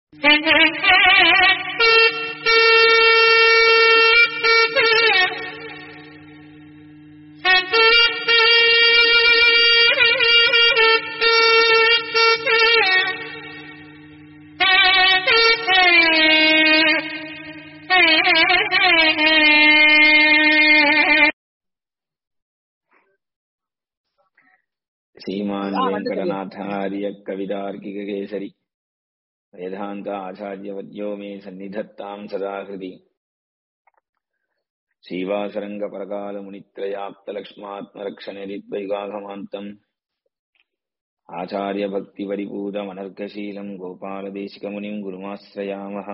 श्रीमान् वेङ्कटनाथार्य कवितार्किककेसरि वेदान्त आचार्यवद्यो मे सन्निधत्ताम् सदा हृदि श्रीवासरङ्गपरकालमुनित्रयाप्तलक्ष्मात्मरक्षणरिद्वैगाघमान्तम् आचार्यभक्तिपरिपूतमनर्गशीलम् गोपालदेशिकमुनिम् गुरुमाश्रयामः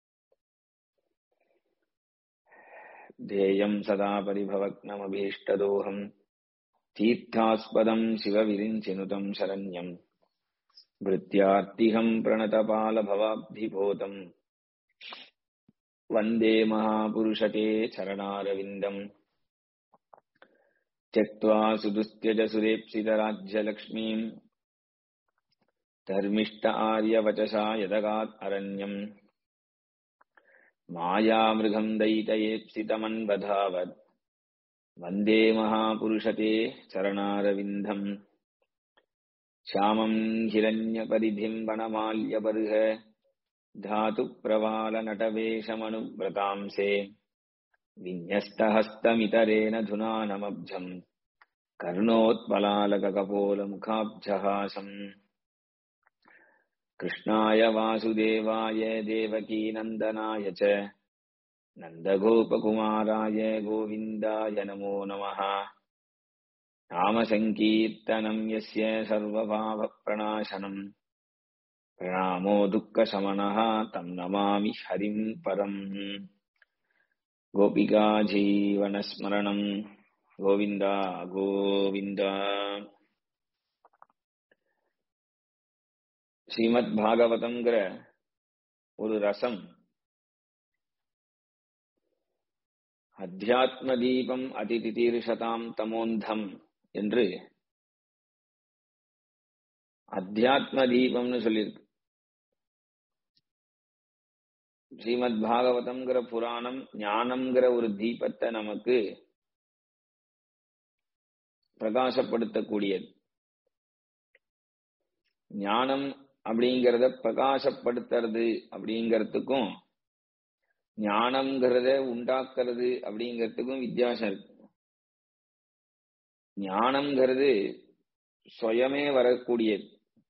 ध्येयम् सदा परिभवग्नमभीष्टदोहम् तीर्थास्पदम् शिवविरिञ्चिनुतम् शरण्यम् भृत्यार्तिहम् प्रणतपालभवाब्धिभूतम् वन्दे महापुरुषते चरणारविन्दम् त्यक्त्वा सुदुस्त्यजसुरेप्सितराज्यलक्ष्मीम् धर्मिष्ट आर्यवचसा यदगात् अरण्यम् मायामृगम् दयितयेप्सितमन्वधावत् वन्दे महापुरुषते चरणारविन्दम् श्यामम् हिरण्यपरिधिम् वनमाल्यबर्ह धातुप्रवालनटवेशमनुव्रतांसे विन्यस्तहस्तमितरेण धुनानमब्जम् कर्णोत्पलालककपोलमुखाब्जहासम् कृष्णाय वासुदेवाय देवकीनन्दनाय च नन्दगोपकुमाराय गोविन्दाय नमो नमः नामसङ्कीर्तनम् यस्य सर्वभावप्रणाशनम् प्रणामो दुःखशमनः तम् नमामि हरिम् परम् गोपिका जीवनस्मरणम् गोविन्द गोविन्द ஸ்ரீமத் பாகவதம்ங்கிற ஒரு ரசம் அத்தியாத்ம தீபம் அதிதிதீர்ஷதாம் தமோந்தம் என்று அத்தியாத்ம தீபம்னு சொல்லியிருக்கு ஸ்ரீமத் பாகவதம்ங்கிற புராணம் ஞானம்ங்கிற ஒரு தீபத்தை நமக்கு பிரகாசப்படுத்தக்கூடியது ஞானம் அப்படிங்கிறத பிரகாசப்படுத்துறது அப்படிங்கிறதுக்கும் ஞானம்ங்கிறத உண்டாக்குறது அப்படிங்கிறதுக்கும் வித்தியாசம் இருக்கு ஞானம்ங்கிறது சுயமே வரக்கூடியது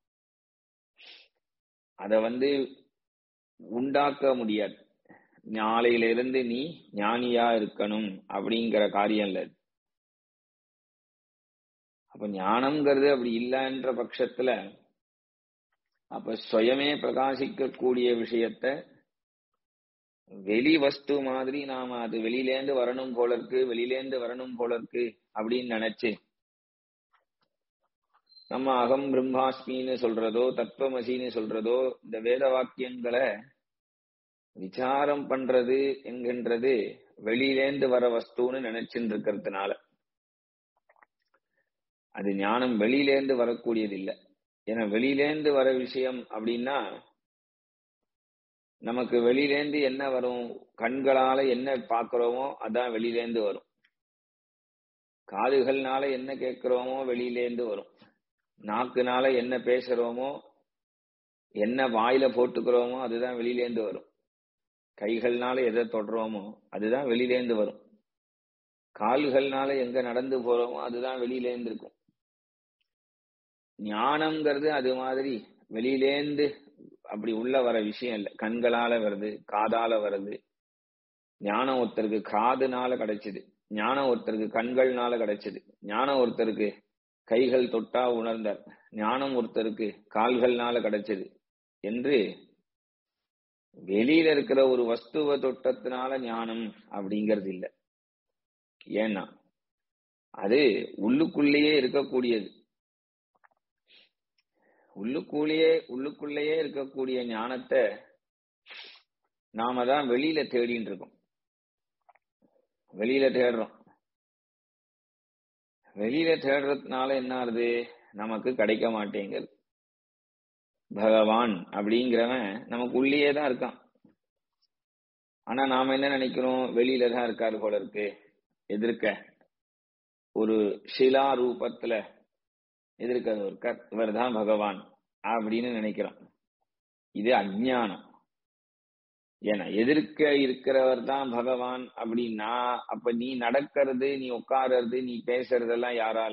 அத வந்து உண்டாக்க முடியாது நாளையிலிருந்து நீ ஞானியா இருக்கணும் அப்படிங்கிற காரியம் இல்ல அப்ப ஞானம்ங்கிறது அப்படி இல்லைன்ற பட்சத்துல அப்ப சுயமே பிரகாசிக்க கூடிய விஷயத்த வெளி வஸ்து மாதிரி நாம அது வெளியிலேந்து வரணும் போல இருக்கு வெளியிலேந்து வரணும் போல இருக்கு அப்படின்னு நினைச்சு நம்ம அகம் பிரம்மாஸ்மின்னு சொல்றதோ தத்துவமசின்னு சொல்றதோ இந்த வேத வாக்கியங்களை விசாரம் பண்றது என்கின்றது வெளியிலேந்து வர வஸ்துன்னு நினைச்சுட்டு இருக்கிறதுனால அது ஞானம் வெளியிலேந்து வரக்கூடியது இல்லை ஏன்னா வெளியிலேந்து வர விஷயம் அப்படின்னா நமக்கு வெளியிலேந்து என்ன வரும் கண்களால என்ன பாக்குறோமோ அதான் வெளியிலேந்து வரும் காதுகள்னால என்ன கேட்கிறோமோ வெளியிலேந்து வரும் நாக்குனால என்ன பேசுறோமோ என்ன வாயில போட்டுக்கிறோமோ அதுதான் வெளியிலேந்து வரும் கைகள்னால எதை தொடுறோமோ அதுதான் வெளியிலேந்து வரும் கால்கள்னால எங்க நடந்து போறோமோ அதுதான் வெளியிலேந்து இருக்கும் ஞானம்ங்கிறது அது மாதிரி வெளியிலேந்து அப்படி உள்ள வர விஷயம் இல்லை கண்களால வருது காதால வருது ஞானம் ஒருத்தருக்கு காதுனால கிடைச்சது ஞானம் ஒருத்தருக்கு கண்கள்னால கிடைச்சது ஞானம் ஒருத்தருக்கு கைகள் தொட்டா உணர்ந்தார் ஞானம் ஒருத்தருக்கு கால்கள்னால கிடைச்சது என்று வெளியில இருக்கிற ஒரு வஸ்துவ தொட்டத்தினால ஞானம் அப்படிங்கிறது இல்லை ஏன்னா அது உள்ளுக்குள்ளேயே இருக்கக்கூடியது உள்ளுக்குள்ளேயே உள்ளுக்குள்ளேயே இருக்கக்கூடிய ஞானத்தை நாம தான் வெளியில தேடின்னு இருக்கோம் வெளியில தேடுறோம் வெளியில தேடுறதுனால என்ன ஆகுது நமக்கு கிடைக்க மாட்டேங்குது பகவான் அப்படிங்கிறவன் நமக்கு உள்ளேயே தான் இருக்கான் ஆனா நாம என்ன நினைக்கிறோம் வெளியில தான் இருக்காரு போல இருக்கு எதிர்க்க ஒரு ஷிலா ரூபத்துல எதிர்க்க இருக்கார் இவர் தான் பகவான் அப்படின்னு நினைக்கிறோம் இது அஜ்ஞானம் ஏன்னா எதிர்க்க இருக்கிறவர் தான் பகவான் அப்படின்னா அப்ப நீ நடக்கிறது நீ உட்கார்றது நீ பேசுறதெல்லாம் யாரால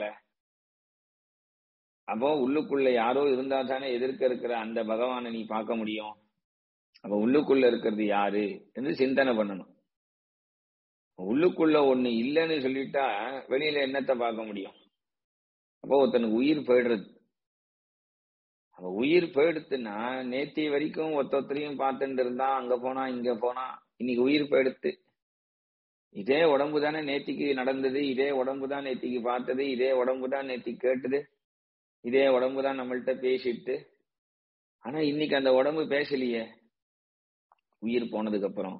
அப்போ உள்ளுக்குள்ள யாரோ இருந்தா தானே எதிர்க்க இருக்கிற அந்த பகவானை நீ பார்க்க முடியும் அப்ப உள்ளுக்குள்ள இருக்கிறது யாரு என்று சிந்தனை பண்ணணும் உள்ளுக்குள்ள ஒண்ணு இல்லைன்னு சொல்லிட்டா வெளியில என்னத்தை பார்க்க முடியும் அப்போ ஒருத்தனுக்கு உயிர் போயிடுறது அப்ப உயிர் போயிடுத்துன்னா நேத்தி வரைக்கும் ஒத்த ஒத்தரையும் பார்த்துட்டு இருந்தா அங்க போனா இங்க போனா இன்னைக்கு உயிர் போயிடுத்து இதே உடம்பு தானே நேத்திக்கு நடந்தது இதே உடம்பு தான் நேத்திக்கு பார்த்தது இதே உடம்பு தான் நேத்திக்கு கேட்டது இதே உடம்பு தான் நம்மள்ட்ட பேசிட்டு ஆனா இன்னைக்கு அந்த உடம்பு பேசலையே உயிர் போனதுக்கு அப்புறம்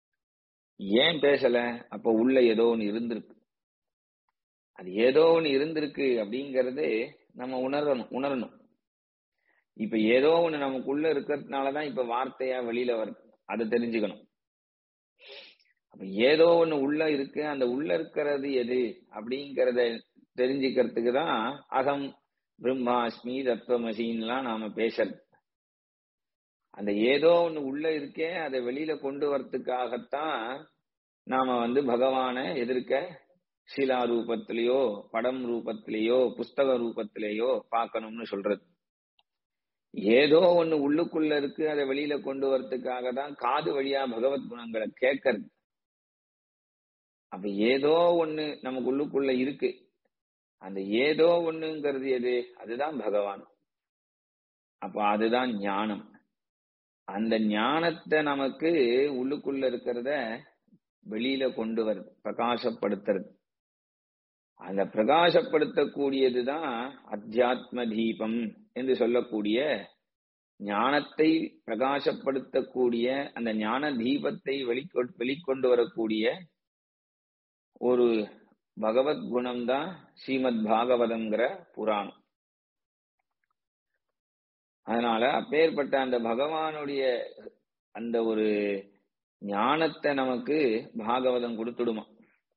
ஏன் பேசல அப்ப உள்ள ஏதோ ஒண்ணு இருந்திருக்கு அது ஏதோ ஒண்ணு இருந்திருக்கு அப்படிங்கறது நம்ம உணரணும் உணரணும் இப்ப ஏதோ ஒண்ணு நமக்குள்ள இருக்கிறதுனாலதான் இப்ப வார்த்தையா வெளியில வருது அதை தெரிஞ்சுக்கணும் அப்ப ஏதோ ஒண்ணு உள்ள இருக்கு அந்த உள்ள இருக்கிறது எது அப்படிங்கறத தெரிஞ்சுக்கிறதுக்கு தான் அகம் பிரம்மாஸ்மி தத்துவமசின்லாம் நாம பேசறது அந்த ஏதோ ஒண்ணு உள்ள இருக்கே அதை வெளியில கொண்டு வரத்துக்காகத்தான் நாம வந்து பகவான எதிர்க்க ஷிலா ரூபத்திலேயோ படம் ரூபத்திலேயோ புஸ்தக ரூபத்திலேயோ பார்க்கணும்னு சொல்றது ஏதோ ஒண்ணு உள்ளுக்குள்ள இருக்கு அதை வெளியில கொண்டு வரத்துக்காக தான் காது வழியா பகவத் குணங்களை கேட்கறது அப்ப ஏதோ ஒண்ணு நமக்கு உள்ளுக்குள்ள இருக்கு அந்த ஏதோ ஒண்ணுங்கிறது எது அதுதான் பகவான் அப்ப அதுதான் ஞானம் அந்த ஞானத்தை நமக்கு உள்ளுக்குள்ள இருக்கிறத வெளியில கொண்டு வருது பிரகாசப்படுத்துறது அந்த பிரகாசப்படுத்தக்கூடியதுதான் அத்தியாத்ம தீபம் என்று சொல்லக்கூடிய ஞானத்தை பிரகாசப்படுத்தக்கூடிய அந்த ஞான தீபத்தை வெளிக்கொ வெளிக்கொண்டு வரக்கூடிய ஒரு பகவத் குணம்தான் ஸ்ரீமத் பாகவதங்கிற புராணம் அதனால அப்பேற்பட்ட அந்த பகவானுடைய அந்த ஒரு ஞானத்தை நமக்கு பாகவதம் கொடுத்துடுமா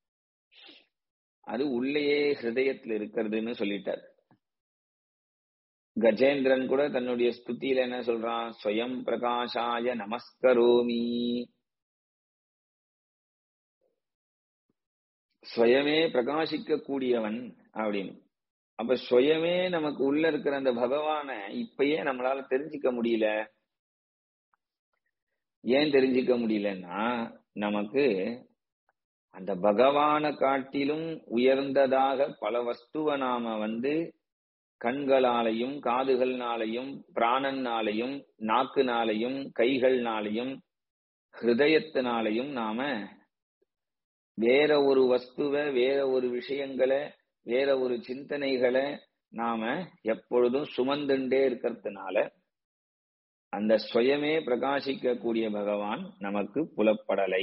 அது உள்ளேயே ஹிருதயத்தில் இருக்கிறதுன்னு சொல்லிட்டார் கஜேந்திரன் கூட தன்னுடைய ஸ்துதியில என்ன சொல்றான் ஸ்வயம் பிரகாஷாய நமஸ்கரோமி ஸ்வயமே பிரகாசிக்க கூடியவன் அப்படின்னு அப்ப ஸ்வயமே நமக்கு உள்ள இருக்கிற அந்த பகவான இப்பயே நம்மளால தெரிஞ்சுக்க முடியல ஏன் தெரிஞ்சுக்க முடியலன்னா நமக்கு அந்த பகவான காட்டிலும் உயர்ந்ததாக பல வஸ்துவ நாம வந்து கண்களாலையும் காதுகள்னாலையும் பிராணன்னாலையும் நாக்குனாலையும் கைகள்னாலையும் ஹிருதயத்தினாலையும் நாம வேற ஒரு வஸ்துவ வேற ஒரு விஷயங்களை வேற ஒரு சிந்தனைகளை நாம எப்பொழுதும் சுமந்துண்டே இருக்கிறதுனால அந்த ஸ்வயமே பிரகாசிக்க கூடிய பகவான் நமக்கு புலப்படலை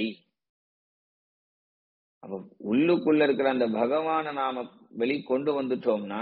அப்ப உள்ளுக்குள்ள இருக்கிற அந்த பகவானை நாம வெளி கொண்டு வந்துட்டோம்னா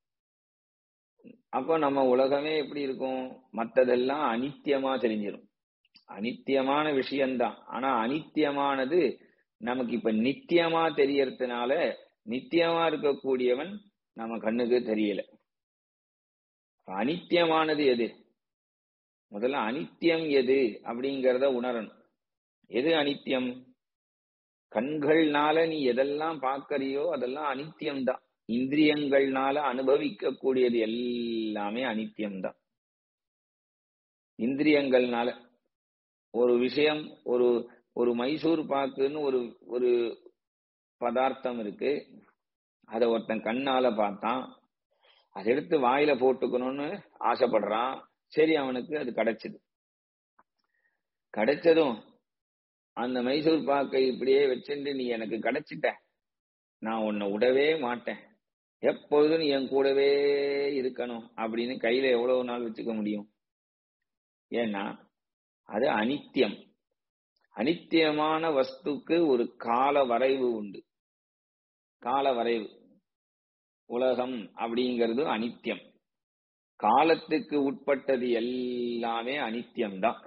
அப்போ நம்ம உலகமே எப்படி இருக்கும் மத்ததெல்லாம் அனித்தியமா தெரிஞ்சிடும் அனித்தியமான விஷயம்தான் ஆனா அனித்தியமானது நமக்கு இப்ப நித்தியமா தெரியறதுனால நித்தியமா இருக்கக்கூடியவன் நம்ம கண்ணுக்கு தெரியல அனித்தியமானது எது முதல்ல அனித்தியம் எது அப்படிங்கிறத உணரணும் எது அனித்தியம் கண்கள்னால நீ எதெல்லாம் பார்க்கறியோ அதெல்லாம் அனித்தியம்தான் இந்திரியங்கள்னால அனுபவிக்க கூடியது எல்லாமே அனித்தியம்தான் இந்திரியங்கள்னால ஒரு விஷயம் ஒரு ஒரு மைசூர் பாக்குன்னு ஒரு ஒரு பதார்த்தம் இருக்கு அதை ஒருத்தன் கண்ணால பார்த்தான் அதை எடுத்து வாயில போட்டுக்கணும்னு ஆசைப்படுறான் சரி அவனுக்கு அது கிடைச்சது கிடைச்சதும் அந்த மைசூர் பாக்கை இப்படியே வச்சுட்டு நீ எனக்கு கிடைச்சிட்ட நான் உன்னை விடவே மாட்டேன் எப்பொழுதும் நீ என் கூடவே இருக்கணும் அப்படின்னு கையில எவ்வளவு நாள் வச்சுக்க முடியும் ஏன்னா அது அனித்தியம் அனித்தியமான வஸ்துக்கு ஒரு கால வரைவு உண்டு கால வரைவு உலகம் அப்படிங்கிறது அனித்தியம் காலத்துக்கு உட்பட்டது எல்லாமே அனித்தியம்தான்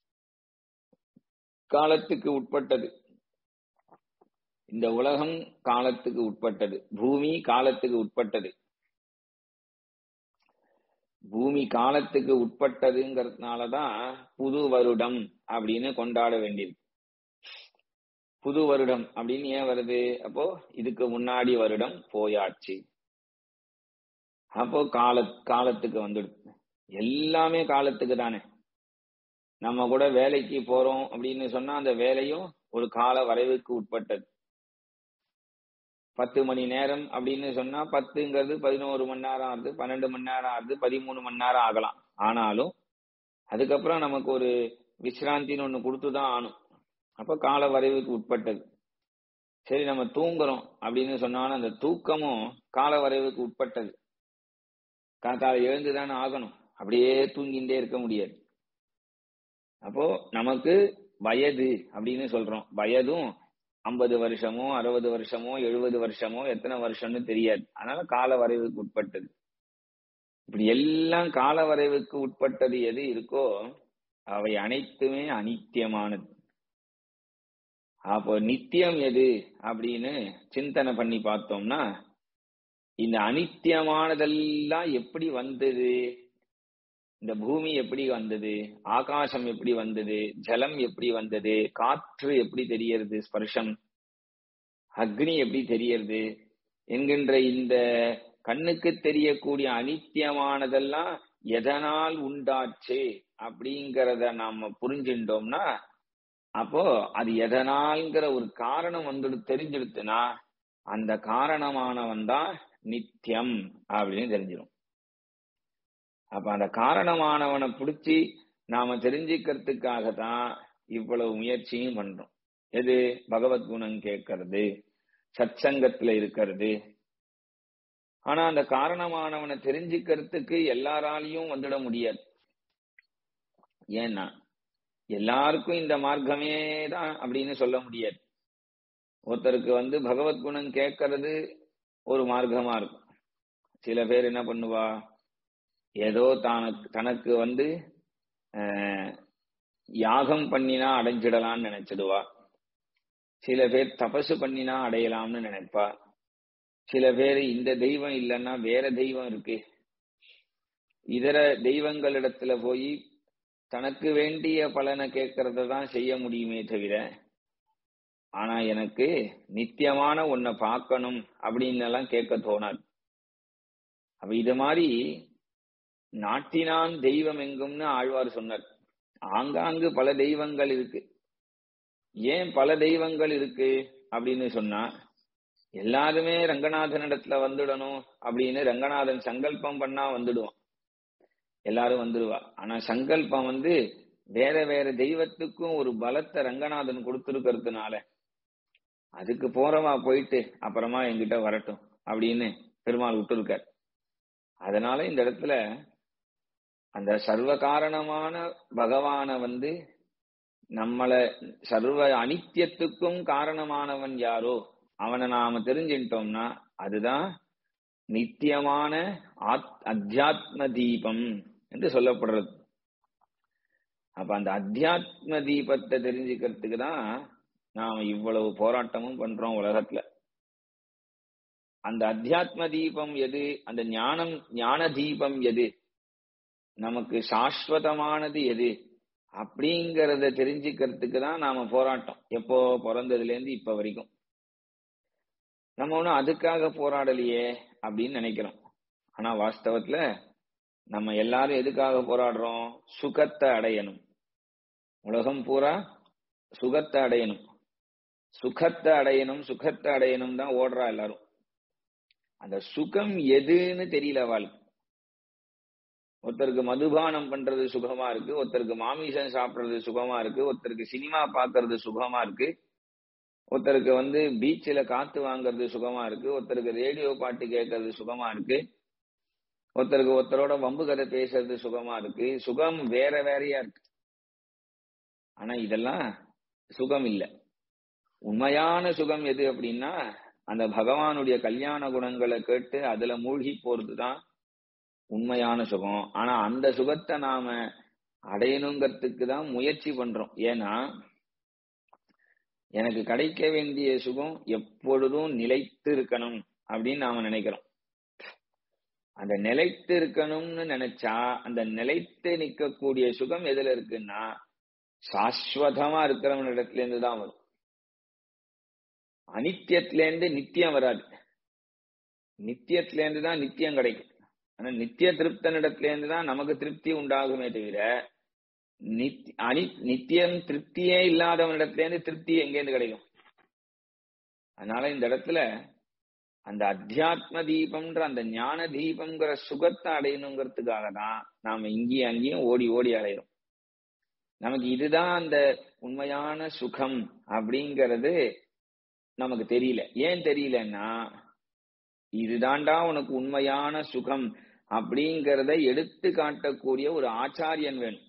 காலத்துக்கு உட்பட்டது இந்த உலகம் காலத்துக்கு உட்பட்டது பூமி காலத்துக்கு உட்பட்டது பூமி காலத்துக்கு உட்பட்டதுங்கிறதுனாலதான் புது வருடம் அப்படின்னு கொண்டாட வேண்டியது புது வருடம் அப்படின்னு ஏன் வருது அப்போ இதுக்கு முன்னாடி வருடம் போயாச்சு அப்போ கால காலத்துக்கு வந்துடுது எல்லாமே காலத்துக்கு தானே நம்ம கூட வேலைக்கு போறோம் அப்படின்னு சொன்னா அந்த வேலையும் ஒரு கால வரைவுக்கு உட்பட்டது பத்து மணி நேரம் அப்படின்னு சொன்னா பத்துங்கிறது பதினோரு மணி நேரம் ஆகுது பன்னெண்டு மணி நேரம் ஆகுது பதிமூணு மணி நேரம் ஆகலாம் ஆனாலும் அதுக்கப்புறம் நமக்கு ஒரு விசிராந்தின்னு ஒண்ணு கொடுத்துதான் ஆகணும் அப்ப கால வரைவுக்கு உட்பட்டது சரி நம்ம தூங்குறோம் அப்படின்னு சொன்னாலும் அந்த தூக்கமும் கால வரைவுக்கு உட்பட்டது காத்தால எழுந்துதானே ஆகணும் அப்படியே தூங்கிட்டே இருக்க முடியாது அப்போ நமக்கு வயது அப்படின்னு சொல்றோம் வயதும் ஐம்பது வருஷமோ அறுபது வருஷமோ எழுபது வருஷமோ எத்தனை வருஷம்னு தெரியாது அதனால கால வரைவுக்கு உட்பட்டது இப்படி எல்லாம் கால வரைவுக்கு உட்பட்டது எது இருக்கோ அவை அனைத்துமே அனித்தியமானது அப்போ நித்தியம் எது அப்படின்னு சிந்தனை பண்ணி பார்த்தோம்னா இந்த அனித்தியமானதெல்லாம் எப்படி வந்தது இந்த பூமி எப்படி வந்தது ஆகாசம் எப்படி வந்தது ஜலம் எப்படி வந்தது காற்று எப்படி தெரியறது ஸ்பர்ஷம் அக்னி எப்படி தெரியறது என்கின்ற இந்த கண்ணுக்கு தெரியக்கூடிய அனித்தியமானதெல்லாம் எதனால் உண்டாச்சு அப்படிங்கிறத நாம புரிஞ்சுட்டோம்னா அப்போ அது எதனால்ங்கிற ஒரு காரணம் வந்து தெரிஞ்சிடுத்துனா அந்த காரணமானவன் தான் நித்தியம் அப்படின்னு தெரிஞ்சிடும் அப்ப அந்த காரணமானவனை பிடிச்சி நாம தெரிஞ்சுக்கிறதுக்காக தான் இவ்வளவு முயற்சியும் பண்றோம் எது பகவத் குணம் கேட்கறது சச்சங்கத்துல இருக்கிறது ஆனா அந்த காரணமானவனை தெரிஞ்சுக்கிறதுக்கு எல்லாராலையும் வந்துட முடியாது ஏன்னா எல்லாருக்கும் இந்த மார்க்கமே தான் அப்படின்னு சொல்ல முடியாது ஒருத்தருக்கு வந்து பகவத் குணம் கேட்கறது ஒரு மார்க்கமா இருக்கும் சில பேர் என்ன பண்ணுவா ஏதோ தனக்கு தனக்கு வந்து யாகம் பண்ணினா அடைஞ்சிடலாம்னு நினைச்சிடுவா சில பேர் தபசு பண்ணினா அடையலாம்னு நினைப்பா சில பேர் இந்த தெய்வம் இல்லைன்னா வேற தெய்வம் இருக்கு இதர தெய்வங்களிடத்துல போய் தனக்கு வேண்டிய பலனை கேட்கறத தான் செய்ய முடியுமே தவிர ஆனா எனக்கு நித்தியமான ஒன்ன பார்க்கணும் அப்படின்னு எல்லாம் கேட்க தோணாது அப்ப இது மாதிரி நாட்டினான் தெய்வம் எங்கும்னு ஆழ்வார் சொன்னார் ஆங்காங்கு பல தெய்வங்கள் இருக்கு ஏன் பல தெய்வங்கள் இருக்கு அப்படின்னு சொன்னா எல்லாருமே ரங்கநாதனிடத்துல வந்துடணும் அப்படின்னு ரங்கநாதன் சங்கல்பம் பண்ணா வந்துடுவான் எல்லாரும் வந்துடுவா ஆனா சங்கல்பம் வந்து வேற வேற தெய்வத்துக்கும் ஒரு பலத்தை ரங்கநாதன் கொடுத்துருக்கிறதுனால அதுக்கு போறவா போயிட்டு அப்புறமா எங்கிட்ட வரட்டும் அப்படின்னு பெருமாள் விட்டுருக்கார் அதனால இந்த இடத்துல அந்த சர்வ காரணமான பகவான வந்து நம்மள சர்வ அனித்தியத்துக்கும் காரணமானவன் யாரோ அவனை நாம தெரிஞ்சுட்டோம்னா அதுதான் நித்தியமான அத்தியாத்ம தீபம் என்று சொல்லப்படுறது அப்ப அந்த அத்தியாத்ம தீபத்தை தெரிஞ்சுக்கிறதுக்கு தான் நாம இவ்வளவு போராட்டமும் பண்றோம் உலகத்துல அந்த அத்தியாத்ம தீபம் எது அந்த ஞானம் ஞான தீபம் எது நமக்கு சாஸ்வதமானது எது அப்படிங்கறத தெரிஞ்சுக்கிறதுக்கு தான் நாம போராட்டம் எப்போ பிறந்ததுல இருந்து இப்ப வரைக்கும் நம்ம ஒன்றும் அதுக்காக போராடலையே அப்படின்னு நினைக்கிறோம் ஆனா வாஸ்தவத்துல நம்ம எல்லாரும் எதுக்காக போராடுறோம் சுகத்தை அடையணும் உலகம் பூரா சுகத்தை அடையணும் சுகத்தை அடையணும் சுகத்தை அடையணும் தான் ஓடுறா எல்லாரும் அந்த சுகம் எதுன்னு தெரியல வாழ்க்கை ஒருத்தருக்கு மதுபானம் பண்றது சுகமா இருக்கு ஒருத்தருக்கு மாமிசம் சாப்பிடுறது சுகமா இருக்கு ஒருத்தருக்கு சினிமா பாக்குறது சுகமா இருக்கு ஒருத்தருக்கு வந்து பீச்சில் காத்து வாங்குறது சுகமா இருக்கு ஒருத்தருக்கு ரேடியோ பாட்டு கேட்கறது சுகமா இருக்கு ஒருத்தருக்கு ஒருத்தரோட வம்பு கதை பேசுறது சுகமா இருக்கு சுகம் வேற வேறையா இருக்கு ஆனா இதெல்லாம் சுகம் இல்ல உண்மையான சுகம் எது அப்படின்னா அந்த பகவானுடைய கல்யாண குணங்களை கேட்டு அதுல மூழ்கி போறதுதான் உண்மையான சுகம் ஆனா அந்த சுகத்தை நாம அடையணுங்கிறதுக்கு தான் முயற்சி பண்றோம் ஏன்னா எனக்கு கிடைக்க வேண்டிய சுகம் எப்பொழுதும் நிலைத்து இருக்கணும் அப்படின்னு நாம நினைக்கிறோம் அந்த நிலைத்து இருக்கணும்னு நினைச்சா அந்த நிலைத்து நிக்கக்கூடிய சுகம் எதுல இருக்குன்னா சாஸ்வதமா இருக்கிறவன் இடத்துல இருந்து தான் வரும் அனித்தியத்துல இருந்து நித்தியம் வராது நித்தியத்துல இருந்து தான் நித்தியம் கிடைக்கும் ஆனா நித்திய திருப்தனிடத்துல இருந்து தான் நமக்கு திருப்தி உண்டாகுமே தவிர நித் அனி நித்தியம் திருப்தியே இல்லாதவனிடத்துல இருந்து திருப்தி எங்கேருந்து கிடைக்கும் அதனால இந்த இடத்துல அந்த அத்தியாத்ம தீபம்ன்ற அந்த ஞான தீபம்ங்கிற சுகத்தை அடையணுங்கிறதுக்காக தான் நாம இங்கேயும் அங்கேயும் ஓடி ஓடி அடையிறோம் நமக்கு இதுதான் அந்த உண்மையான சுகம் அப்படிங்கிறது நமக்கு தெரியல ஏன் தெரியலன்னா இதுதான்டா உனக்கு உண்மையான சுகம் அப்படிங்கிறத எடுத்து காட்டக்கூடிய ஒரு ஆச்சாரியன் வேணும்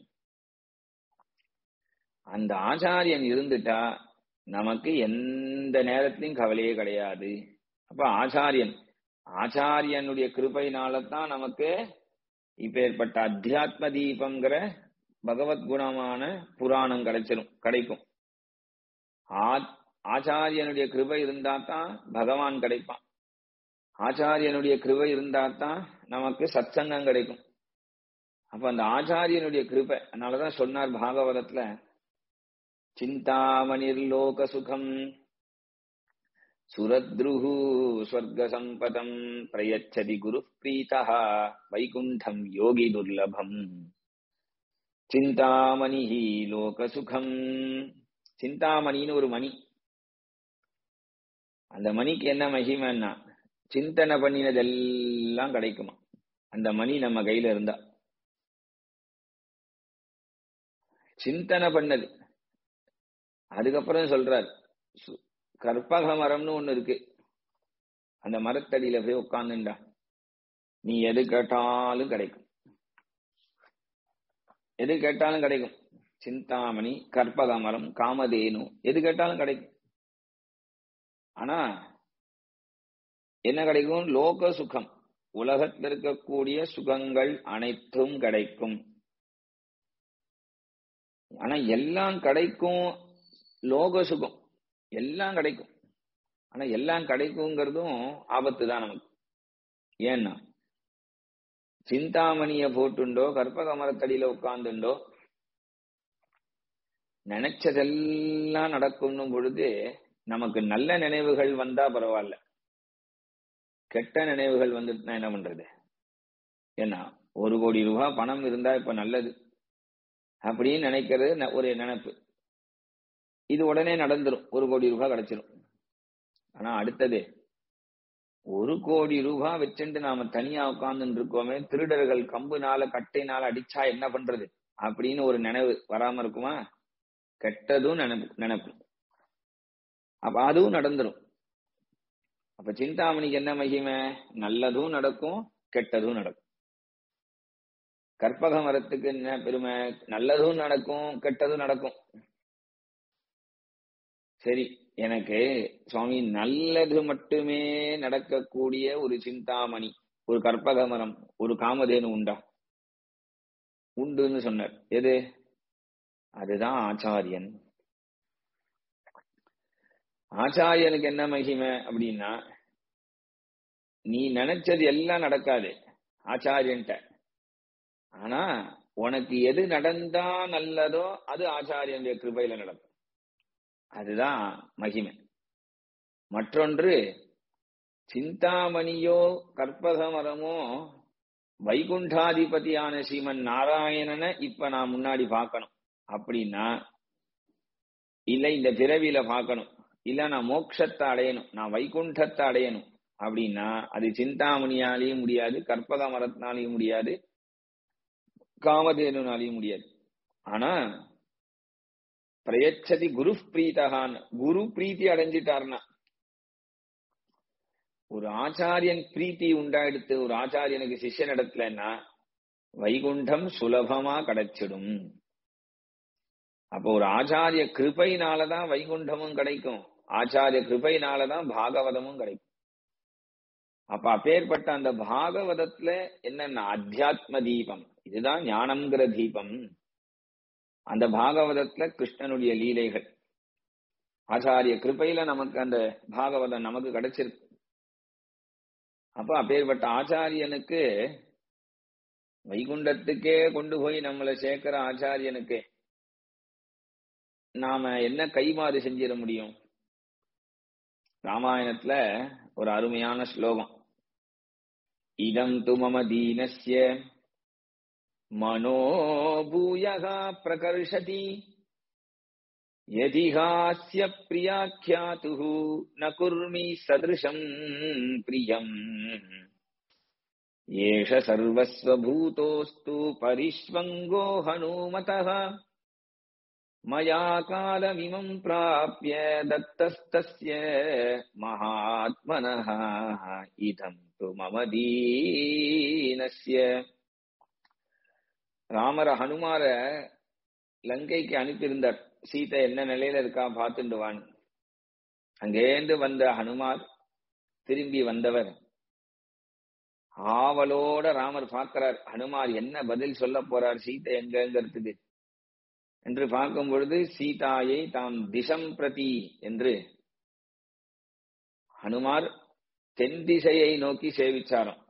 அந்த ஆச்சாரியன் இருந்துட்டா நமக்கு எந்த நேரத்திலையும் கவலையே கிடையாது அப்ப ஆச்சாரியன் ஆச்சாரியனுடைய கிருபையினால தான் நமக்கு இப்ப ஏற்பட்ட அத்தியாத்ம தீபங்கிற பகவத்குணமான புராணம் கிடைச்சிரும் கிடைக்கும் ஆச்சாரியனுடைய கிருபை இருந்தா தான் பகவான் கிடைப்பான் ஆச்சாரியனுடைய கிருபை இருந்தா தான் நமக்கு சத்சங்கம் கிடைக்கும் அப்ப அந்த ஆச்சாரியனுடைய கிருபை அதனாலதான் சொன்னார் பாகவதத்துல சிந்தாமணிர் லோக சுகம் சுரத்ருஹு ஸ்வர்க சம்பதம் பிரயச்சதி குரு பிரீதா வைகுண்டம் யோகி துர்லபம் சிந்தாமணி லோக சுகம் சிந்தாமணின்னு ஒரு மணி அந்த மணிக்கு என்ன மகிமைன்னா சிந்தனை பண்ணினதெல்லாம் கிடைக்குமா அந்த மணி நம்ம கையில இருந்தா சிந்தனை பண்ணது அதுக்கப்புறம் சொல்றார் கற்பக மரம்னு ஒண்ணு இருக்கு அந்த மரத்தடியில போய் உட்காந்துண்டா நீ எது கேட்டாலும் கிடைக்கும் எது கேட்டாலும் கிடைக்கும் சிந்தாமணி கற்பக மரம் காமதேனு எது கேட்டாலும் கிடைக்கும் ஆனா என்ன கிடைக்கும் லோக சுகம் உலகத்தில் இருக்கக்கூடிய சுகங்கள் அனைத்தும் கிடைக்கும் ஆனா எல்லாம் கிடைக்கும் லோக சுகம் எல்லாம் கிடைக்கும் ஆனா எல்லாம் கிடைக்குங்கிறதும் ஆபத்து தான் நமக்கு ஏன்னா சிந்தாமணிய போட்டுண்டோ கற்பக மரத்தடியில உட்கார்ந்துண்டோ நினைச்சதெல்லாம் நடக்கணும் பொழுது நமக்கு நல்ல நினைவுகள் வந்தா பரவாயில்ல கெட்ட நினைவுகள் வந்துட்டுனா என்ன பண்றது ஏன்னா ஒரு கோடி ரூபாய் பணம் இருந்தா இப்ப நல்லது அப்படின்னு நினைக்கிறது ஒரு நினைப்பு இது உடனே நடந்துரும் ஒரு கோடி ரூபாய் கிடைச்சிரும் ஆனா அடுத்தது ஒரு கோடி ரூபாய் வச்சுட்டு நாம தனியா உட்கார்ந்து இருக்கோமே திருடர்கள் கம்புனால கட்டைனால அடிச்சா என்ன பண்றது அப்படின்னு ஒரு நினைவு வராம இருக்குமா கெட்டதும் நினைப்பு நினைப்பு அப்ப அதுவும் நடந்துரும் அப்ப சிந்தாமணிக்கு என்ன மகிமை நல்லதும் நடக்கும் கெட்டதும் நடக்கும் கற்பக மரத்துக்கு என்ன பெருமை நல்லதும் நடக்கும் கெட்டதும் நடக்கும் சரி எனக்கு சுவாமி நல்லது மட்டுமே நடக்கக்கூடிய ஒரு சிந்தாமணி ஒரு கற்பக மரம் ஒரு காமதேனு உண்டா உண்டுன்னு சொன்னார் எது அதுதான் ஆச்சாரியன் ஆச்சாரியனுக்கு என்ன மகிமை அப்படின்னா நீ நினைச்சது எல்லாம் நடக்காது ஆச்சாரியன்ட்ட ஆனா உனக்கு எது நடந்தா நல்லதோ அது ஆச்சாரியனுடைய கிருபையில நடக்கும் அதுதான் மகிமை மற்றொன்று சிந்தாமணியோ கற்பக மரமோ வைகுண்டாதிபதியான ஸ்ரீமன் நாராயணனை இப்ப நான் முன்னாடி பார்க்கணும் அப்படின்னா இல்ல இந்த பிறவியில பார்க்கணும் இல்ல நான் மோட்சத்தை அடையணும் நான் வைகுண்டத்தை அடையணும் அப்படின்னா அது சிந்தாமணியாலையும் முடியாது கற்பக மரத்தினாலையும் முடியாது காமதேனுனாலையும் முடியாது ஆனா பிரயச்சதி குரு பிரீதகான் குரு பிரீத்தி அடைஞ்சிட்டார்னா ஒரு ஆச்சாரியன் பிரீத்தி உண்டாயிடுத்து ஒரு ஆச்சாரியனுக்கு சிஷ்யன் இடத்துலன்னா வைகுண்டம் சுலபமா கிடைச்சிடும் அப்போ ஒரு ஆச்சாரிய கிருபையினாலதான் வைகுண்டமும் கிடைக்கும் ஆச்சாரிய கிருபையினாலதான் பாகவதமும் கிடைக்கும் அப்ப அப்பேற்பட்ட அந்த பாகவதத்துல என்னென்ன அத்தியாத்ம தீபம் இதுதான் ஞானம்ங்கிற தீபம் அந்த பாகவதத்துல கிருஷ்ணனுடைய லீலைகள் ஆச்சாரிய கிருப்பையில நமக்கு அந்த பாகவதம் நமக்கு கிடைச்சிருக்கு அப்ப அப்பேற்பட்ட ஆச்சாரியனுக்கு வைகுண்டத்துக்கே கொண்டு போய் நம்மளை சேர்க்கிற ஆச்சாரியனுக்கு நாம என்ன கைமாறு செஞ்சிட முடியும் ராமாயணத்துல ஒரு அருமையான ஸ்லோகம் இதம் து மம தீனஸ்ய மனோபூயகா பிரகர்ஷதி யதிகாஸ்ய பிரியாக்கியாத்துः ந குர்மி சதிருஷம் பிரியம் ஏஷ சர்வஸ்வபூதோஸ்து பரிஷ்வங்கோ ஹனுமதः மயா காலமிமம் பிராப்ய தத்தஸ்தஸ்ய மகாத்மனः இதம் து மம தீனஸ்ய ராமர ஹனுமார லங்கைக்கு அனுப்பியிருந்தார் சீதை என்ன நிலையில இருக்கா பார்த்துட்டு வான் அங்கேந்து வந்த ஹனுமார் திரும்பி வந்தவர் ஆவலோட ராமர் பார்க்கிறார் ஹனுமார் என்ன பதில் சொல்ல போறார் சீதை எங்கங்கிறதுக்கு என்று பார்க்கும் பொழுது சீதாயை தாம் திசம் பிரதி என்று ஹனுமார் தென் திசையை நோக்கி சேவிச்சாராம்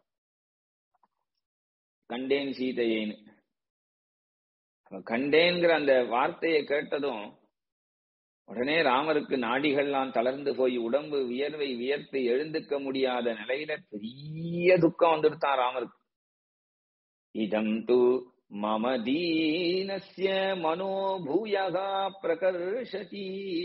கண்டேன் சீதையேன்னு கண்டேன்கிற அந்த வார்த்தையை கேட்டதும் உடனே ராமருக்கு நாடிகள்லாம் தளர்ந்து போய் உடம்பு வியர்வை வியர்த்து எழுந்துக்க முடியாத நிலையில பெரிய துக்கம் வந்துடுத்தான் ராமருக்கு இதம் து மம தீனஸ்ய மனோபூயகா பிரகர்ஷதி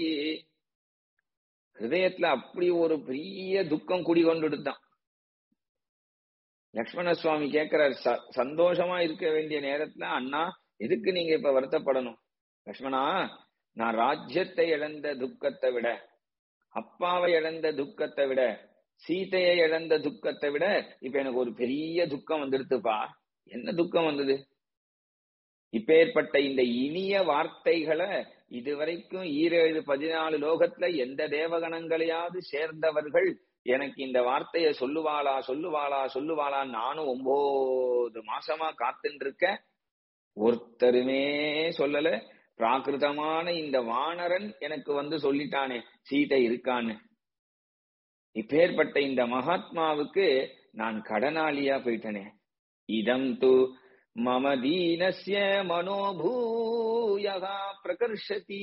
ஹிருதயத்துல அப்படி ஒரு பெரிய துக்கம் குடிகொண்டுடுத்தான் லக்ஷ்மண சுவாமி கேட்கிறார் சந்தோஷமா இருக்க வேண்டிய நேரத்துல அண்ணா எதுக்கு நீங்க இப்ப வருத்தப்படணும் லக்ஷ்மணா நான் ராஜ்யத்தை இழந்த துக்கத்தை விட அப்பாவை இழந்த துக்கத்தை விட சீதையை இழந்த துக்கத்தை விட இப்ப எனக்கு ஒரு பெரிய துக்கம் வந்துடுத்துப்பா என்ன துக்கம் வந்தது இப்பேற்பட்ட இந்த இனிய வார்த்தைகளை இதுவரைக்கும் ஈரேழு பதினாலு லோகத்துல எந்த தேவகணங்களையாவது சேர்ந்தவர்கள் எனக்கு இந்த வார்த்தைய சொல்லுவாளா சொல்லுவாளா சொல்லுவாளா நானும் ஒன்பது மாசமா காத்துட்டு இருக்கேன் ஒருத்தருமே சொல்லல பிராகிருதமான இந்த வானரன் எனக்கு வந்து சொல்லிட்டானே சீதை இருக்கான்னு இப்பேற்பட்ட இந்த மகாத்மாவுக்கு நான் கடனாளியா போயிட்டனே இதம் து மம தீனஸ்ய மனோபூயகா பிரகர்ஷதி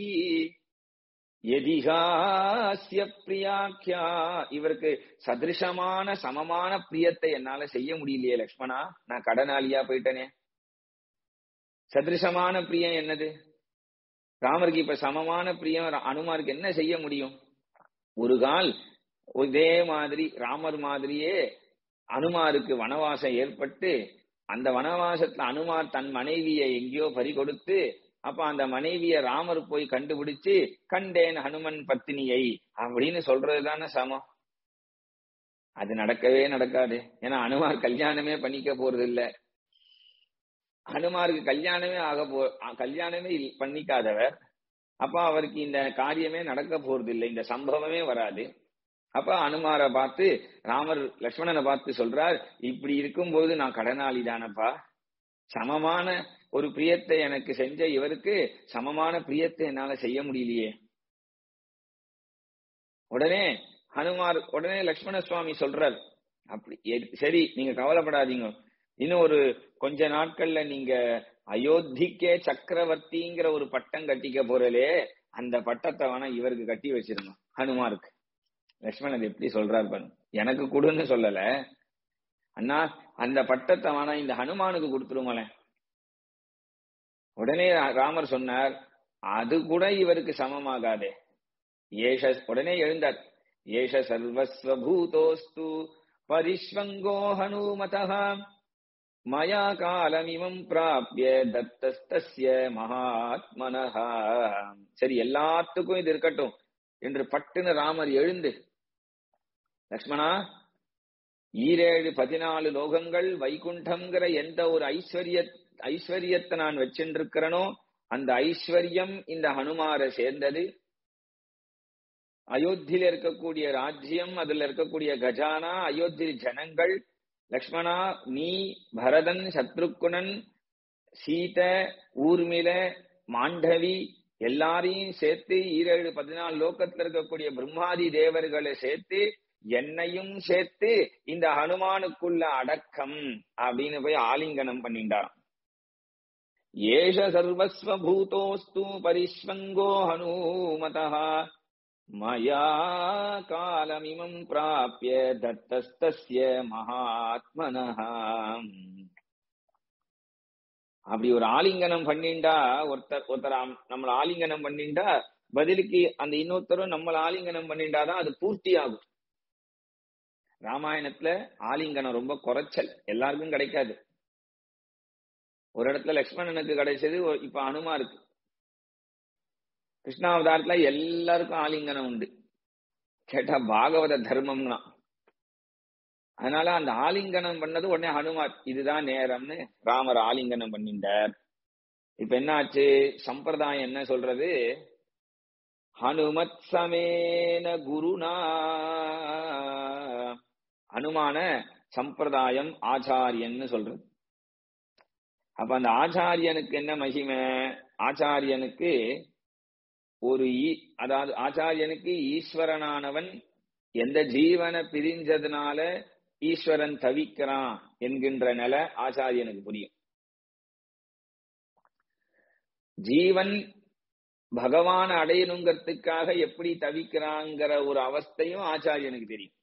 எதிகாசிய பிரியாக்கியா இவருக்கு சதிருஷமான சமமான பிரியத்தை என்னால செய்ய முடியலையே லக்ஷ்மணா நான் கடனாளியா போயிட்டனே சதிருஷமான பிரியம் என்னது ராமருக்கு இப்ப சமமான பிரியம் அனுமாருக்கு என்ன செய்ய முடியும் ஒரு கால் இதே மாதிரி ராமர் மாதிரியே அனுமாருக்கு வனவாசம் ஏற்பட்டு அந்த வனவாசத்துல அனுமார் தன் மனைவியை எங்கேயோ பறி கொடுத்து அப்ப அந்த மனைவிய ராமர் போய் கண்டுபிடிச்சு கண்டேன் ஹனுமன் பத்தினியை அப்படின்னு சொல்றது தானே சமம் அது நடக்கவே நடக்காது ஏன்னா அனுமார் கல்யாணமே பண்ணிக்க போறது இல்ல ஹனுமாருக்கு கல்யாணமே ஆக போ கல்யாணமே பண்ணிக்காதவர் அப்ப அவருக்கு இந்த காரியமே நடக்க போறது இல்லை இந்த சம்பவமே வராது அப்ப அனுமாரை பார்த்து ராமர் லக்ஷ்மணனை பார்த்து சொல்றார் இப்படி இருக்கும்போது நான் கடனாளி தானப்பா சமமான ஒரு பிரியத்தை எனக்கு செஞ்ச இவருக்கு சமமான பிரியத்தை என்னால செய்ய முடியலையே உடனே ஹனுமார் உடனே லக்ஷ்மண சுவாமி சொல்றார் அப்படி சரி நீங்க கவலைப்படாதீங்க இன்னும் ஒரு கொஞ்ச நாட்கள்ல நீங்க அயோத்திக்கே சக்கரவர்த்திங்கிற ஒரு பட்டம் கட்டிக்க போறலே அந்த பட்டத்தை வேணா இவருக்கு கட்டி வச்சிருங்க ஹனுமாருக்கு லக்ஷ்மணன் எப்படி சொல்றாரு பாரு எனக்கு கொடுன்னு சொல்லல அண்ணா அந்த பட்டத்தை வேணா இந்த ஹனுமானுக்கு கொடுத்துருங்களேன் உடனே ராமர் சொன்னார் அது கூட இவருக்கு சமமாகாதே ஏஷ உடனே எழுந்தார் ஏஷ சர்வஸ்வபூதோஸ்து பரிஷ்வங்கோ ஹனுமதா மயா காலமிமம் பிராபிய தத்தஸ்தஸ்ய மகாத்மனஹா சரி எல்லாத்துக்கும் இது இருக்கட்டும் என்று பட்டுன்னு ராமர் எழுந்து லக்ஷ்மணா ஈரேழு பதினாலு லோகங்கள் வைகுண்டம்ங்கிற எந்த ஒரு ஐஸ்வர்ய ஐஸ்வர்யத்தை நான் வச்சிருக்கிறனோ அந்த ஐஸ்வர்யம் இந்த ஹனுமாரை சேர்ந்தது அயோத்தியில இருக்கக்கூடிய ராஜ்யம் அதுல இருக்கக்கூடிய கஜானா அயோத்தி ஜனங்கள் லக்ஷ்மணா நீ பரதன் சத்ருக்குணன் சீத ஊர்மில மாண்டவி எல்லாரையும் சேர்த்து ஈரேழு பதினாலு லோக்கத்துல இருக்கக்கூடிய பிரம்மாதி தேவர்களை சேர்த்து என்னையும் சேர்த்து இந்த ஹனுமானுக்குள்ள அடக்கம் அப்படின்னு போய் ஆலிங்கனம் பண்ணிட்டாராம் ஏஷ சர்வஸ்வ பூதோஸ்து பரிஸ்வங்கோ ஹனுமதா மயா காலமிமம் பிராபிய தத்தஸ்தஸ்ய மகாத்மனः அப்படி ஒரு ஆலிங்கனம் பண்ணிண்டா ஒருத்தர் ஒருத்தர் ஆம்- நம்மள ஆலிங்கனம் பண்ணிண்டா பதிலுக்கு அந்த இன்னொருத்தரும் நம்மள ஆலிங்கனம் பண்ணிண்டாதான் அது பூர்த்தி ஆகும் ராமாயணத்துல ஆலிங்கனம் ரொம்ப குறைச்சல் எல்லாருக்கும் கிடைக்காது ஒரு இடத்துல லக்ஷ்மணனுக்கு கிடைச்சது ஒரு- இப்ப அனுமா இருக்கு கிருஷ்ணாவதாரத்துல எல்லாருக்கும் ஆலிங்கனம் உண்டு கேட்டா பாகவத தர்மம்னா அதனால அந்த ஆலிங்கனம் பண்ணது உடனே ஹனுமார் இதுதான் நேரம்னு ராமர் ஆலிங்கனம் பண்ணிட்டார் இப்ப என்ன ஆச்சு சம்பிரதாயம் என்ன சொல்றது ஹனுமத் சமேன குருனா ஹனுமான சம்பிரதாயம் ஆச்சாரியன்னு சொல்றது அப்ப அந்த ஆச்சாரியனுக்கு என்ன மகிமை ஆச்சாரியனுக்கு ஒரு ஈ- அதாவது ஆச்சாரியனுக்கு ஈஸ்வரனானவன் எந்த ஜீவனை பிரிஞ்சதுனால ஈஸ்வரன் தவிக்கிறான் என்கின்ற நிலை ஆச்சாரியனுக்கு புரியும் ஜீவன் பகவான அடையணுங்கிறதுக்காக எப்படி தவிக்கிறாங்கிற ஒரு அவஸ்தையும் ஆச்சாரியனுக்கு தெரியும்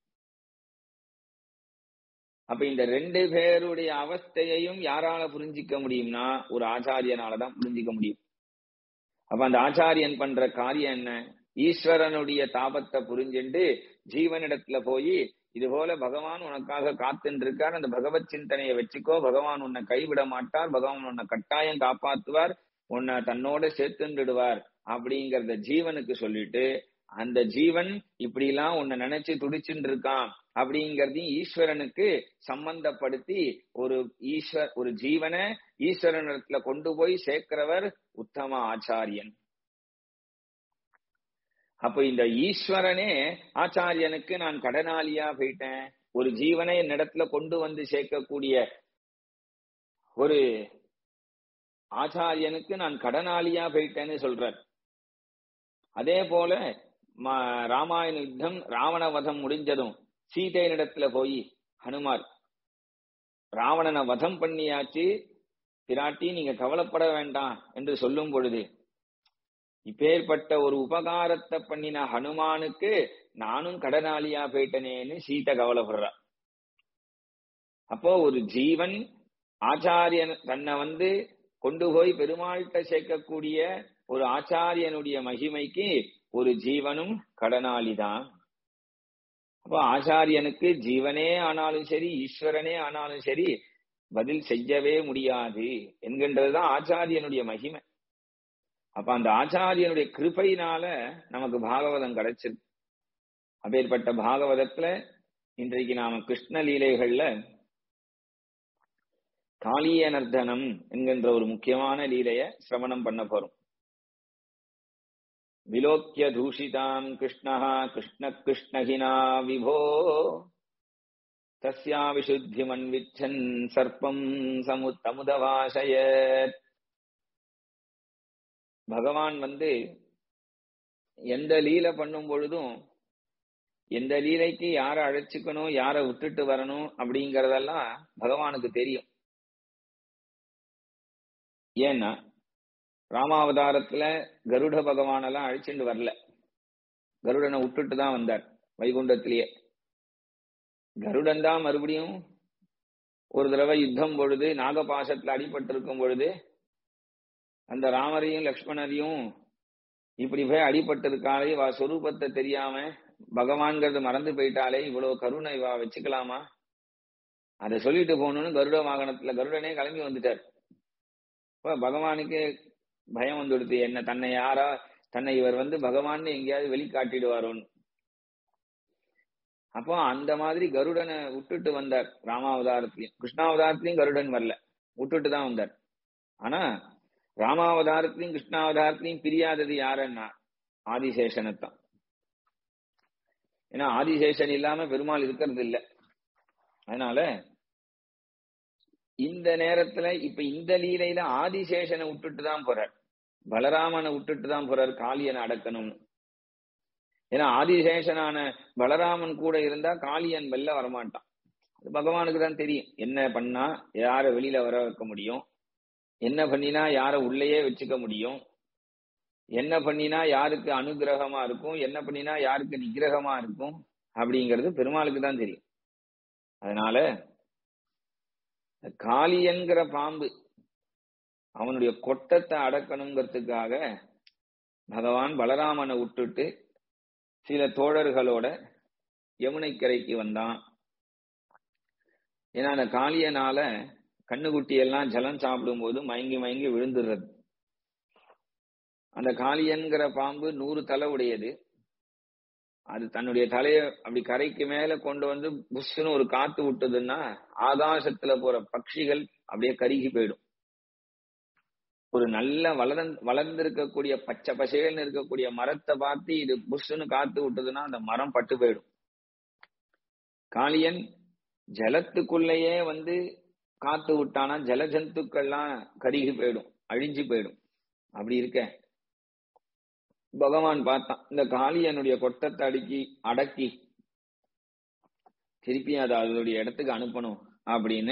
அப்ப இந்த ரெண்டு பேருடைய அவஸ்தையையும் யாரால புரிஞ்சிக்க முடியும்னா ஒரு ஆச்சாரியனால தான் புரிஞ்சிக்க முடியும் அப்ப அந்த ஆச்சாரியன் பண்ற காரியம் என்ன ஈஸ்வரனுடைய தாபத்தை புரிஞ்சுண்டு ஜீவனிடத்துல போய் இது போல பகவான் உனக்காக காத்துன்னு இருக்கார் அந்த பகவத் சிந்தனையை வச்சுக்கோ பகவான் உன்னை கைவிட மாட்டார் பகவான் உன்னை கட்டாயம் காப்பாத்துவார் உன்னை தன்னோட சேர்த்துண்டுடுவார் அப்படிங்கறத ஜீவனுக்கு சொல்லிட்டு அந்த ஜீவன் இப்படி எல்லாம் உன்னை நினைச்சு துடிச்சுட்டு இருக்கான் அப்படிங்கறதையும் ஈஸ்வரனுக்கு சம்பந்தப்படுத்தி ஒரு ஈஸ்வர் ஒரு ஜீவனை ஈஸ்வரனிடத்துல கொண்டு போய் சேர்க்கிறவர் உத்தம ஆச்சாரியன் அப்ப இந்த ஈஸ்வரனே ஆச்சாரியனுக்கு நான் கடனாளியா போயிட்டேன் ஒரு ஜீவனை என்னிடத்துல கொண்டு வந்து சேர்க்கக்கூடிய ஒரு ஆச்சாரியனுக்கு நான் கடனாளியா போயிட்டேன்னு சொல்றார் அதே போல ம- ராமாயண யுத்தம் ராவண வதம் முடிஞ்சதும் சீதையினிடத்துல போய் ஹனுமார் ராவணனை வதம் பண்ணியாச்சு பிராட்டி நீங்க கவலைப்பட வேண்டாம் என்று சொல்லும் பொழுது இப்பேற்பட்ட ஒரு உபகாரத்தை பண்ணின ஹனுமானுக்கு நானும் கடனாளியா போயிட்டனேன்னு சீதை கவலைப்படுறா அப்போ ஒரு ஜீவன் ஆச்சாரியன் தன்னை வந்து கொண்டு போய் பெருமாள்கிட்ட சேர்க்கக்கூடிய ஒரு ஆச்சாரியனுடைய மகிமைக்கு ஒரு ஜீவனும் கடனாளிதான் அப்போ ஆச்சாரியனுக்கு ஜீவனே ஆனாலும் சரி ஈஸ்வரனே ஆனாலும் சரி பதில் செய்யவே முடியாது என்கின்றதுதான் ஆச்சாரியனுடைய மகிமை அப்ப அந்த ஆச்சாரியனுடைய கிருபையினால நமக்கு பாகவதம் கிடைச்சிருக்கு அப்பேற்பட்ட பாகவதத்துல இன்றைக்கு நாம கிருஷ்ண லீலைகள்ல காளிய நர்த்தனம் என்கின்ற ஒரு முக்கியமான லீலைய சிரவணம் பண்ண போறோம் விலோக்கிய தூஷிதாம் கிருஷ்ணா கிருஷ்ண கிருஷ்ணகினா விபோ தஸ்யா விசுத்திமன்விச்சன் சர்ப்பம் சமுத்தமுதவாசயத் பகவான் வந்து எந்த லீலை பண்ணும் பொழுதும் எந்த லீலைக்கு யாரை அழைச்சுக்கணும் யாரை விட்டுட்டு வரணும் அப்படிங்கறதெல்லாம் பகவானுக்கு தெரியும் ஏன்னா ராமாவதாரத்துல கருட பகவானெல்லாம் அழிச்சுட்டு வரல கருடனை விட்டுட்டு தான் வந்தார் வைகுண்டத்திலேயே கருடன் தான் மறுபடியும் ஒரு தடவை யுத்தம் பொழுது நாகபாசத்துல அடிபட்டிருக்கும் பொழுது அந்த ராமரையும் லக்ஷ்மணரையும் இப்படி போய் அடிபட்டு இருக்காளே இவா சொரூபத்தை தெரியாம பகவான்கிறது மறந்து போயிட்டாலே இவ்வளவு கருணை இவா வச்சுக்கலாமா அதை சொல்லிட்டு போகணும்னு கருட வாகனத்துல கருடனே கிளம்பி வந்துட்டார் இப்ப பகவானுக்கு பயம் வந்துடுது என்ன தன்னை யாரா தன்னை இவர் வந்து பகவான் எங்கேயாவது வெளிக்காட்டிடுவாரோன்னு அப்போ அந்த மாதிரி கருடனை விட்டுட்டு வந்தார் ராமாவதாரத்திலையும் கிருஷ்ணாவதாரத்திலையும் கருடன் வரல விட்டுட்டு தான் வந்தார் ஆனா ராமாவதாரத்திலையும் கிருஷ்ணாவதாரத்திலையும் பிரியாதது யாருன்னா ஆதிசேஷனைத்தான் ஏன்னா ஆதிசேஷன் இல்லாம பெருமாள் இருக்கிறது இல்ல அதனால இந்த நேரத்துல இப்ப இந்த லீலையில ஆதிசேஷனை விட்டுட்டு தான் போறார் பலராமனை விட்டுட்டு தான் போறார் காளியனை அடக்கணும்னு ஏன்னா ஆதிசேஷனான பலராமன் கூட இருந்தா காளியன் வெளில வரமாட்டான் அது பகவானுக்கு தான் தெரியும் என்ன பண்ணா யார வெளியில வர வைக்க முடியும் என்ன பண்ணினா யார உள்ளேயே வச்சுக்க முடியும் என்ன பண்ணினா யாருக்கு அனுகிரகமா இருக்கும் என்ன பண்ணினா யாருக்கு நிகிரகமா இருக்கும் அப்படிங்கிறது பெருமாளுக்கு தான் தெரியும் அதனால காளியன்கிற பாம்பு அவனுடைய கொட்டத்தை அடக்கணுங்கிறதுக்காக பகவான் பலராமனை விட்டுட்டு சில தோழர்களோட யமுனைக்கரைக்கு வந்தான் ஏன்னா அந்த காளியனால கண்ணுக்குட்டி எல்லாம் ஜலம் சாப்பிடும் போது மயங்கி மயங்கி விழுந்துடுறது அந்த காளியன்கிற பாம்பு நூறு தலை உடையது அது தன்னுடைய தலைய அப்படி கரைக்கு மேல கொண்டு வந்து புஷ்னு ஒரு காத்து விட்டதுன்னா ஆகாசத்துல போற பட்சிகள் அப்படியே கருகி போயிடும் ஒரு நல்ல வளர்ந்து வளர்ந்திருக்கக்கூடிய பச்சை பசேல்னு இருக்கக்கூடிய மரத்தை பார்த்து இது புஷ்னு காத்து விட்டதுன்னா அந்த மரம் பட்டு போயிடும் காளியன் ஜலத்துக்குள்ளேயே வந்து காத்து விட்டானா ஜல ஜந்துக்கள்லாம் கருகி போயிடும் அழிஞ்சு போயிடும் அப்படி இருக்க பகவான் பார்த்தான் இந்த காளியனுடைய கொட்டத்தை அடுக்கி அடக்கி திருப்பி அதை அதனுடைய இடத்துக்கு அனுப்பணும் அப்படின்னு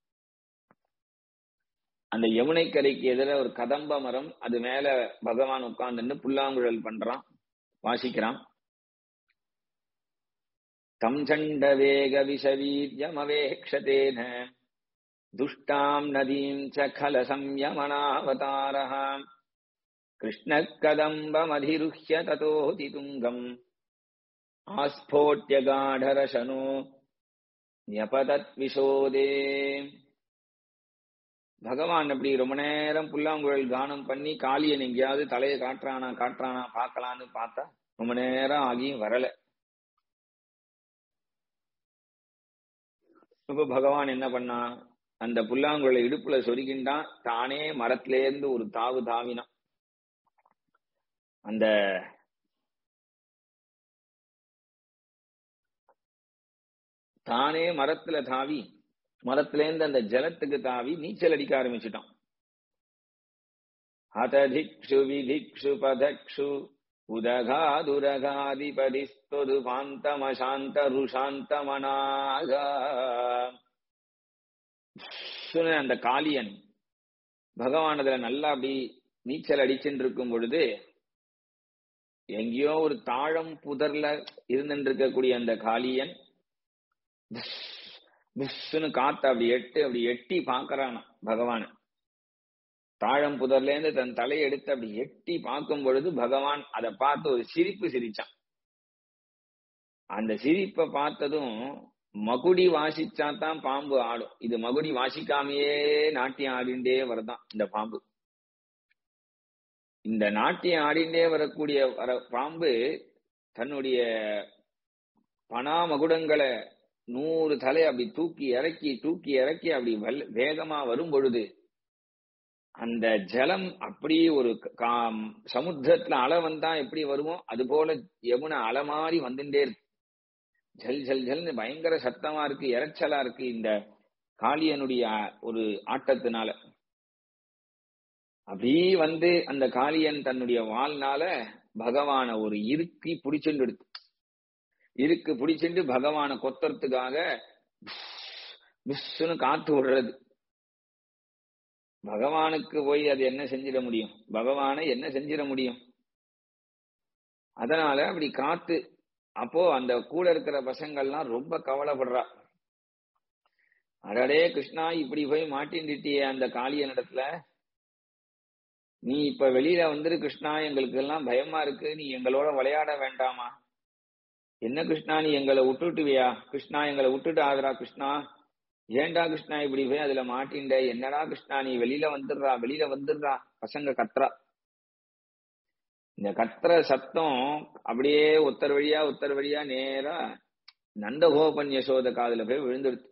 அந்த யமுனை கரைக்கு எதிர ஒரு கதம்ப மரம் அது மேல பகவான் உட்கார்ந்துன்னு புல்லாங்குழல் பண்றான் வாசிக்கிறான் தம் சண்ட வேக விஷவீரியமவேக்ஷதேன துஷ்டாம் நதீம் ச கல சம்யமனாவதாரः கிருஷ்ண கதம்பமதிருஹ்ய ததோதி துங்கம் ஆஸ்போட்ய காடரசனோ ஞபதத் விஷோதே பகவான் அப்படி ரொம்ப நேரம் புல்லாங்குழல் கானம் பண்ணி காளியன் எங்கேயாவது தலையை காட்டுறானா காட்டுறானா பார்க்கலான்னு பார்த்தா ரொம்ப நேரம் ஆகியும் வரல இப்ப பகவான் என்ன பண்ணா அந்த புல்லாங்குழலை இடுப்புல சொருகின்றான் தானே மரத்தில இருந்து ஒரு தாவு தாவினான் அந்த தானே மரத்துல தாவி மரத்துல இருந்து அந்த ஜலத்துக்கு தாவி நீச்சல் அடிக்க ஆரம்பிச்சுட்டான் ஹததிக்ஷு விதிக்ஷு பதக்ஷு உதகாதுரகாதிபதிஸ்தொது பாந்தமசாந்த ருஷாந்தமனாக அந்த காளியன் பகவான் அதுல நல்லா அப்படி நீச்சல் அடிச்சுட்டு இருக்கும் பொழுது எங்கேயோ ஒரு தாழம் புதர்ல இருந்துட்டு இருக்கக்கூடிய அந்த காளியன் புஷ்னு காத்து அப்படி எட்டு அப்படி எட்டி பாக்குறான் பகவான் தாழம் புதர்ல இருந்து தன் தலையை எடுத்து அப்படி எட்டி பார்க்கும் பொழுது பகவான் அதை பார்த்து ஒரு சிரிப்பு சிரிச்சான் அந்த சிரிப்பை பார்த்ததும் மகுடி வாசிச்சா தான் பாம்பு ஆடும் இது மகுடி வாசிக்காமையே நாட்டியம் ஆடிண்டே வரதான் இந்த பாம்பு இந்த நாட்டியம் ஆடிண்டே வரக்கூடிய வர பாம்பு தன்னுடைய பனா மகுடங்களை நூறு தலை அப்படி தூக்கி இறக்கி தூக்கி இறக்கி அப்படி வேகமா வரும் பொழுது அந்த ஜலம் அப்படியே ஒரு சமுத்திரத்துல அலை வந்தா எப்படி வருமோ அது போல யமுனை அலை மாறி வந்துட்டே இருக்கு ஜல் ஜல் ஜல்னு பயங்கர சத்தமா இருக்கு இறைச்சலா இருக்கு இந்த காளியனுடைய ஒரு ஆட்டத்தினால அப்படி வந்து அந்த காளியன் தன்னுடைய வாழ்னால பகவான ஒரு இறுக்கி பிடிச்சுட்டு எடுத்து இருக்கு பிடிச்சிட்டு பகவான கொத்துறதுக்காக புஷ்னு காத்து விடுறது பகவானுக்கு போய் அது என்ன செஞ்சிட முடியும் பகவானை என்ன செஞ்சிட முடியும் அதனால அப்படி காத்து அப்போ அந்த கூட இருக்கிற பசங்கள்லாம் ரொம்ப கவலைப்படுறா அடடே கிருஷ்ணா இப்படி போய் மாட்டின்டிட்டியே அந்த காளியன் இடத்துல நீ இப்ப வெளியில வந்துரு கிருஷ்ணா எங்களுக்கு எல்லாம் பயமா இருக்கு நீ எங்களோட விளையாட வேண்டாமா என்ன கிருஷ்ணா நீ எங்களை விட்டுட்டுவியா கிருஷ்ணா எங்களை விட்டுட்டு ஆகுறா கிருஷ்ணா ஏண்டா கிருஷ்ணா இப்படி போய் அதுல மாட்டின்ட என்னடா கிருஷ்ணா நீ வெளியில வந்துடுறா வெளியில வந்துடுறா பசங்க கத்துறா இந்த கத்துற சத்தம் அப்படியே உத்தர் வழியா உத்தர் வழியா நேரா நந்தகோபன் யசோத காதுல போய் விழுந்துடுது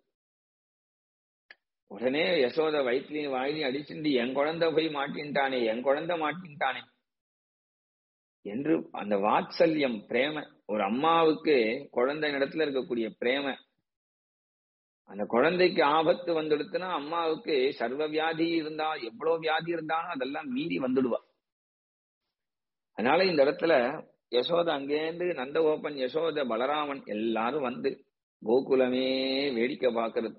உடனே யசோத வயிற்றுலையும் வாயிலையும் அடிச்சுட்டு என் குழந்தை போய் மாட்டின்ட்டானே என் குழந்தை மாட்டின்ட்டானே என்று அந்த வாத்சல்யம் பிரேம ஒரு அம்மாவுக்கு குழந்தை இடத்துல இருக்கக்கூடிய பிரேம அந்த குழந்தைக்கு ஆபத்து வந்துடுத்துனா அம்மாவுக்கு சர்வ வியாதி இருந்தா எவ்வளவு வியாதி இருந்தாலும் அதெல்லாம் மீறி வந்துடுவா அதனால இந்த இடத்துல யசோத அங்கேருந்து நந்தகோபன் யசோத பலராமன் எல்லாரும் வந்து கோகுலமே வேடிக்கை பார்க்கறது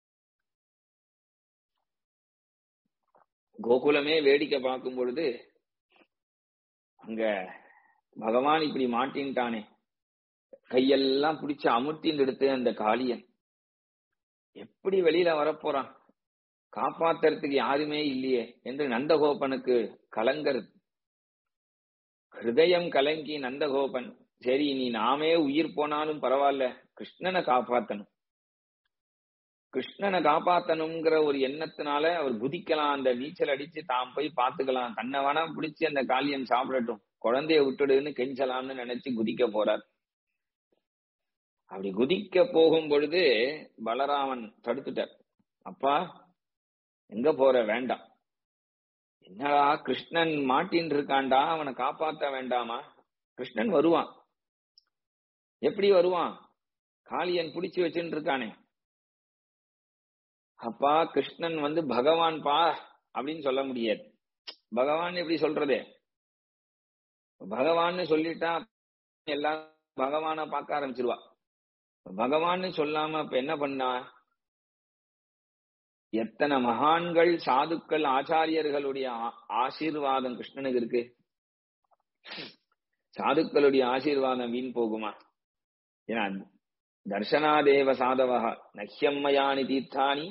கோகுலமே வேடிக்கை பார்க்கும் பொழுது அங்க பகவான் இப்படி மாட்டின்ட்டானே கையெல்லாம் பிடிச்சு அமுத்தின்னு எடுத்து அந்த காளியன் எப்படி வெளியில வரப்போறான் காப்பாத்துறதுக்கு யாருமே இல்லையே என்று நந்தகோபனுக்கு கலங்கருது ஹிருதயம் கலங்கி நந்தகோபன் சரி நீ நாமே உயிர் போனாலும் பரவாயில்ல கிருஷ்ணனை காப்பாத்தணும் கிருஷ்ணனை காப்பாத்தணுங்கிற ஒரு எண்ணத்தினால அவர் குதிக்கலாம் அந்த நீச்சல் அடிச்சு தாம் போய் பாத்துக்கலாம் தன்னை வேணா பிடிச்சு அந்த காளியன் சாப்பிடட்டும் குழந்தைய விட்டுடுன்னு கெஞ்சலாம்னு நினைச்சு குதிக்க போறார் அப்படி குதிக்க போகும் பொழுது பலராமன் தடுத்துட்டார் அப்பா எங்க போற வேண்டாம் என்னடா கிருஷ்ணன் மாட்டின் இருக்கான்டா அவனை காப்பாத்த வேண்டாமா கிருஷ்ணன் வருவான் எப்படி வருவான் காளியன் பிடிச்சு வச்சுட்டு இருக்கானே அப்பா கிருஷ்ணன் வந்து பகவான் பா அப்படின்னு சொல்ல முடியாது பகவான் எப்படி சொல்றது பகவான்னு சொல்லிட்டா எல்லாம் பகவான பார்க்க ஆரம்பிச்சிருவா பகவான்னு சொல்லாம இப்ப என்ன பண்ணா எத்தனை மகான்கள் சாதுக்கள் ஆச்சாரியர்களுடைய ஆசீர்வாதம் கிருஷ்ணனுக்கு இருக்கு சாதுக்களுடைய ஆசீர்வாதம் வீண் போகுமா ஏன்னா தர்ஷனாதேவ சாதவா நஹ்யம்மயானி தீர்த்தானி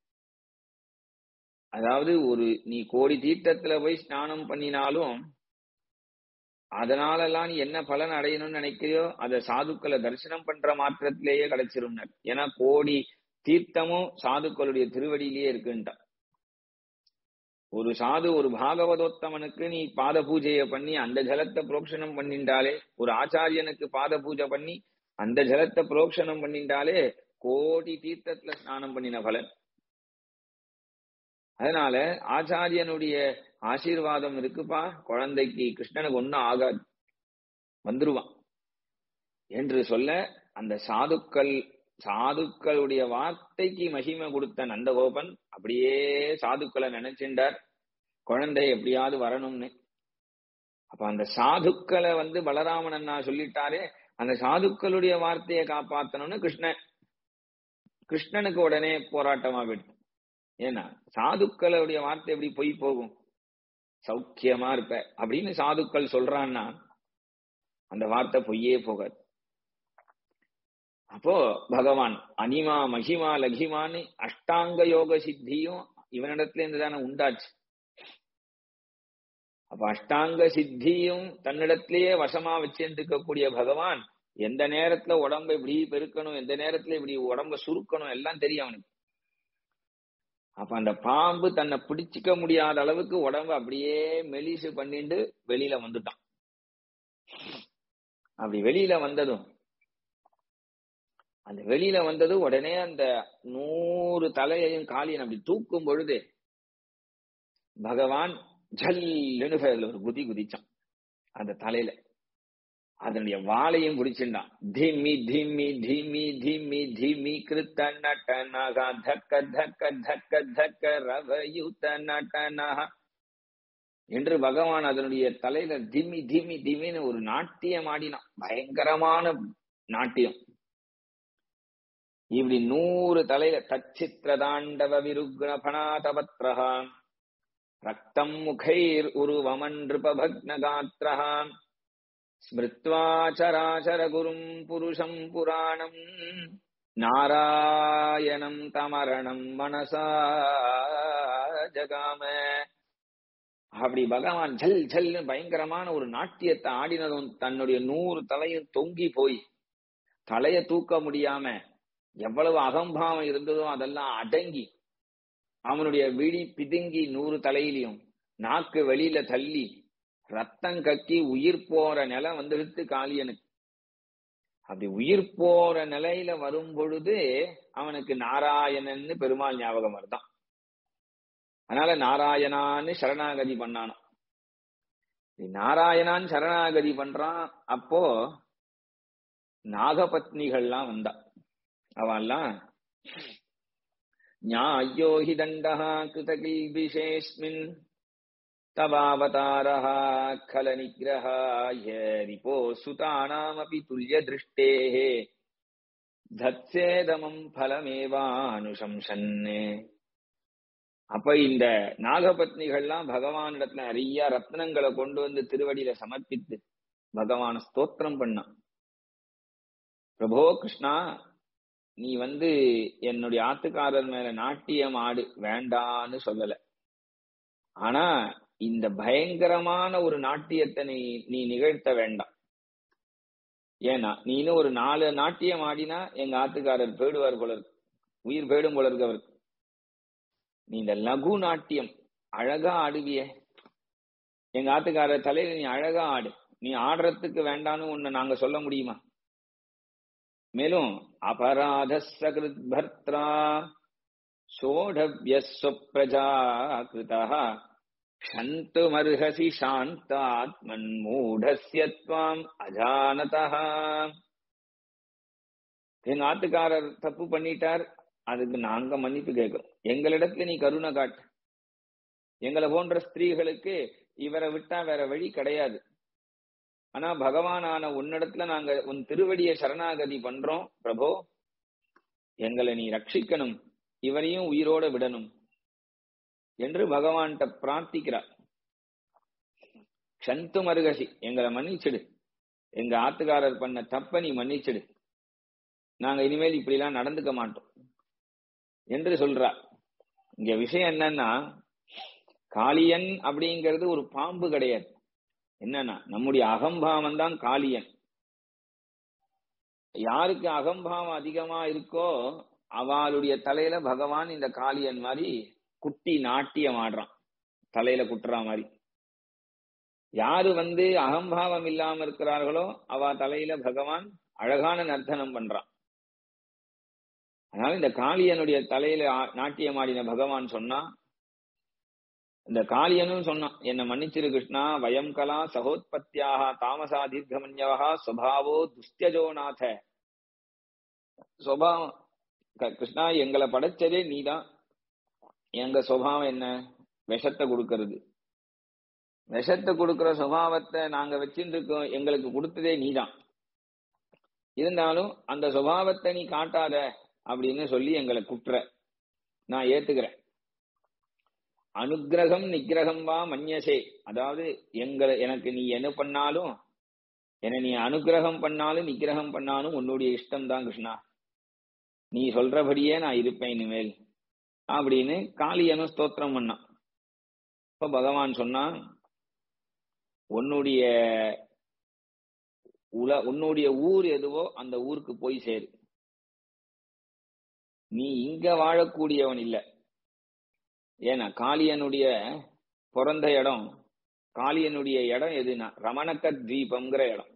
அதாவது ஒரு நீ கோடி தீர்த்தத்துல போய் ஸ்நானம் பண்ணினாலும் அதனாலலாம் நீ என்ன பலன் அடையணும்னு நினைக்கிறியோ அதை சாதுக்களை தரிசனம் பண்ற மாத்திரத்திலேயே கிடைச்சிரும் ஏன்னா கோடி தீர்த்தமும் சாதுக்களுடைய திருவடியிலேயே இருக்குன்ட்டா ஒரு சாது ஒரு பாகவதோத்தமனுக்கு நீ பாத பூஜையை பண்ணி அந்த ஜலத்தை புரோக்ஷனம் பண்ணிட்டாலே ஒரு ஆச்சாரியனுக்கு பாத பூஜை பண்ணி அந்த ஜலத்தை புரோக்ஷனம் பண்ணிட்டாலே கோடி தீர்த்தத்துல ஸ்நானம் பண்ணின பலன் அதனால ஆச்சாரியனுடைய ஆசீர்வாதம் இருக்குப்பா குழந்தைக்கு கிருஷ்ணனுக்கு ஒன்னும் ஆகாது வந்துருவான் என்று சொல்ல அந்த சாதுக்கள் சாதுக்களுடைய வார்த்தைக்கு மகிமை கொடுத்த நந்தகோபன் அப்படியே சாதுக்களை நினைச்சின்றார் குழந்தை எப்படியாவது வரணும்னு அப்ப அந்த சாதுக்களை வந்து பலராமன் அண்ணா சொல்லிட்டாரே அந்த சாதுக்களுடைய வார்த்தையை காப்பாத்தணும்னு கிருஷ்ணன் கிருஷ்ணனுக்கு உடனே போராட்டமா விட்டு ஏன்னா சாதுக்களுடைய வார்த்தை எப்படி பொய் போகும் சௌக்கியமா இருப்ப அப்படின்னு சாதுக்கள் சொல்றான்னா அந்த வார்த்தை பொய்யே போகாது அப்போ பகவான் அனிமா மகிமா லகிமான்னு அஷ்டாங்க யோக சித்தியும் இவனிடத்துல இருந்து தானே உண்டாச்சு அப்ப அஷ்டாங்க சித்தியும் தன்னிடத்திலேயே வசமா வச்சிருக்கக்கூடிய பகவான் எந்த நேரத்துல உடம்ப இப்படி பெருக்கணும் எந்த நேரத்துல இப்படி உடம்ப சுருக்கணும் எல்லாம் தெரியும் அவனுக்கு அப்ப அந்த பாம்பு தன்னை பிடிச்சிக்க முடியாத அளவுக்கு உடம்ப அப்படியே மெலிசு பண்ணிட்டு வெளியில வந்துட்டான் அப்படி வெளியில வந்ததும் அந்த வெளியில வந்தது உடனே அந்த நூறு தலையையும் காலியன் அப்படி தூக்கும் பொழுது பகவான் ஜல்லுன்னு ஒரு குதி குதிச்சான் அந்த தலையில அதனுடைய வாழையும் குடிச்சுட்டான் திம்மி திம்மி திம்மி திம்மி திம்மி கிருத்த நட்டனகா தக்க தக்க தக்க தக்க ரவயுத்த நட்டனகா என்று பகவான் அதனுடைய தலையில திம்மி திம்மி திம்மின்னு ஒரு நாட்டியம் ஆடினான் பயங்கரமான நாட்டியம் இப்படி நூறு தலையில தச்சித்திரதாண்டவ விருக்ன பணாதபத்ரஹா ரக்தம் முகைர் உருவமன் நிருபபக்னகாத்திரஹா ஸ்மிருத்வா சராச்சர குரும் புருஷம் புராணம் நாராயணம் தமரணம் மனசா ஜகாம அப்படி பகவான் ஜல் ஜல்னு பயங்கரமான ஒரு நாட்டியத்தை ஆடினதும் தன்னுடைய நூறு தலையும் தொங்கி போய் தலைய தூக்க முடியாம எவ்வளவு அகம்பாவம் இருந்ததோ அதெல்லாம் அடங்கி அவனுடைய விழி பிதுங்கி நூறு தலையிலையும் நாக்கு வெளியில தள்ளி ரத்தம் கக்கி உயிர் போற நிலை வந்துடுத்து காளியனுக்கு அப்படி உயிர் போற நிலையில வரும் பொழுது அவனுக்கு நாராயணன்னு பெருமாள் ஞாபகம் வருதான் அதனால நாராயணான்னு சரணாகதி பண்ணானோ நாராயணான் சரணாகதி பண்றான் அப்போ நாகபத்னிகள்லாம் வந்தா அவெல்லாம் ஞாயோ ஹி தண்டः கிருதகில்பிஷேஸ்மின் தவாவதாரः खल निग्रहाय रिपो सुतानामपि तुल्यदृष्टेः தத்சேதமம் பலமேவானுசம்சன் அப்ப இந்த நாகபத்னிகள்லாம் பகவானிடத்துல நிறைய ரத்னங்களை கொண்டு வந்து திருவடியில சமர்ப்பித்து பகவான ஸ்தோத்திரம் பண்ணான் பிரபோ கிருஷ்ணா நீ வந்து என்னுடைய ஆத்துக்காரர் மேல நாட்டியம் ஆடு வேண்டான்னு சொல்லல ஆனா இந்த பயங்கரமான ஒரு நாட்டியத்தை நீ நீ நிகழ்த்த வேண்டாம் ஏன்னா நீனு ஒரு நாலு நாட்டியம் ஆடினா எங்க ஆத்துக்காரர் போயிடுவார் போல இருக்கு உயிர் போயிடும் போல இருக்கு அவருக்கு நீ இந்த லகு நாட்டியம் அழகா ஆடுவிய எங்க ஆத்துக்காரர் தலையில நீ அழகா ஆடு நீ ஆடுறதுக்கு வேண்டான்னு உன்னை நாங்க சொல்ல முடியுமா மேலும் அபராத சகிருத் பர்த்ரா சோடவிய பிரஜா கிருதா க்ஷந்துமர்ஹசி சாந்தாத்மன் மூடஸ்யத்வாம் அஜானதா எங்க ஆத்துக்காரர் தப்பு பண்ணிட்டார் அதுக்கு நாங்க மன்னிப்பு கேட்கிறோம் எங்களிடத்துல நீ கருணை காட்டு எங்களை போன்ற ஸ்திரீகளுக்கு இவரை விட்டா வேற வழி கிடையாது ஆனா பகவானான உன்னிடத்துல நாங்க உன் திருவடிய சரணாகதி பண்றோம் பிரபோ எங்களை நீ ரட்சிக்கணும் இவரையும் உயிரோட விடணும் என்று பகவான்கிட்ட பிரார்த்திக்கிறார் சந்து மருகசி எங்களை மன்னிச்சிடு எங்க ஆத்துக்காரர் பண்ண தப்ப நீ மன்னிச்சிடு நாங்க இனிமேல் இப்படி எல்லாம் நடந்துக்க மாட்டோம் என்று சொல்றார் இங்க விஷயம் என்னன்னா காளியன் அப்படிங்கிறது ஒரு பாம்பு கிடையாது என்னன்னா நம்முடைய அகம்பாவம் தான் காளியன் யாருக்கு அகம்பாவம் அதிகமா இருக்கோ அவளுடைய தலையில பகவான் இந்த காளியன் மாதிரி குட்டி நாட்டியம் ஆடுறான் தலையில குட்டுற மாதிரி யாரு வந்து அகம்பாவம் இல்லாம இருக்கிறார்களோ அவ தலையில பகவான் அழகான நர்த்தனம் பண்றான் அதனால இந்த காளியனுடைய தலையில நாட்டியம் ஆடின பகவான் சொன்னா இந்த காளியனும் சொன்னான் என்ன மன்னிச்சிரு கிருஷ்ணா வயம் கலா சகோத்பத்தியாக தாமசா தீர்க்கமன்யவா சுவாவோ துஸ்தியஜோ நாத சுவாவம் கிருஷ்ணா எங்களை படைச்சதே நீதான் எங்க சுவாவம் என்ன விஷத்தை கொடுக்கறது விஷத்தை கொடுக்கிற சுபாவத்தை நாங்க வச்சுட்டு இருக்கோம் எங்களுக்கு கொடுத்ததே நீதான் இருந்தாலும் அந்த சுபாவத்தை நீ காட்டாத அப்படின்னு சொல்லி எங்களை குற்ற நான் ஏத்துக்கிறேன் அனுகிரகம் நிகிரகம் வா மன்யசே அதாவது எங்களை எனக்கு நீ என்ன பண்ணாலும் என்ன நீ அனுகிரகம் பண்ணாலும் நிகிரகம் பண்ணாலும் உன்னுடைய இஷ்டம் தான் கிருஷ்ணா நீ சொல்றபடியே நான் இருப்பேன் இனிமேல் அப்படின்னு காளியனும் ஸ்தோத்திரம் பண்ணான் இப்ப பகவான் சொன்னா உன்னுடைய உல உன்னுடைய ஊர் எதுவோ அந்த ஊருக்கு போய் சேரு நீ இங்க வாழக்கூடியவன் இல்ல ஏன்னா காளியனுடைய பிறந்த இடம் காளியனுடைய இடம் எதுனா ரமணக்க தீபம்ங்கிற இடம்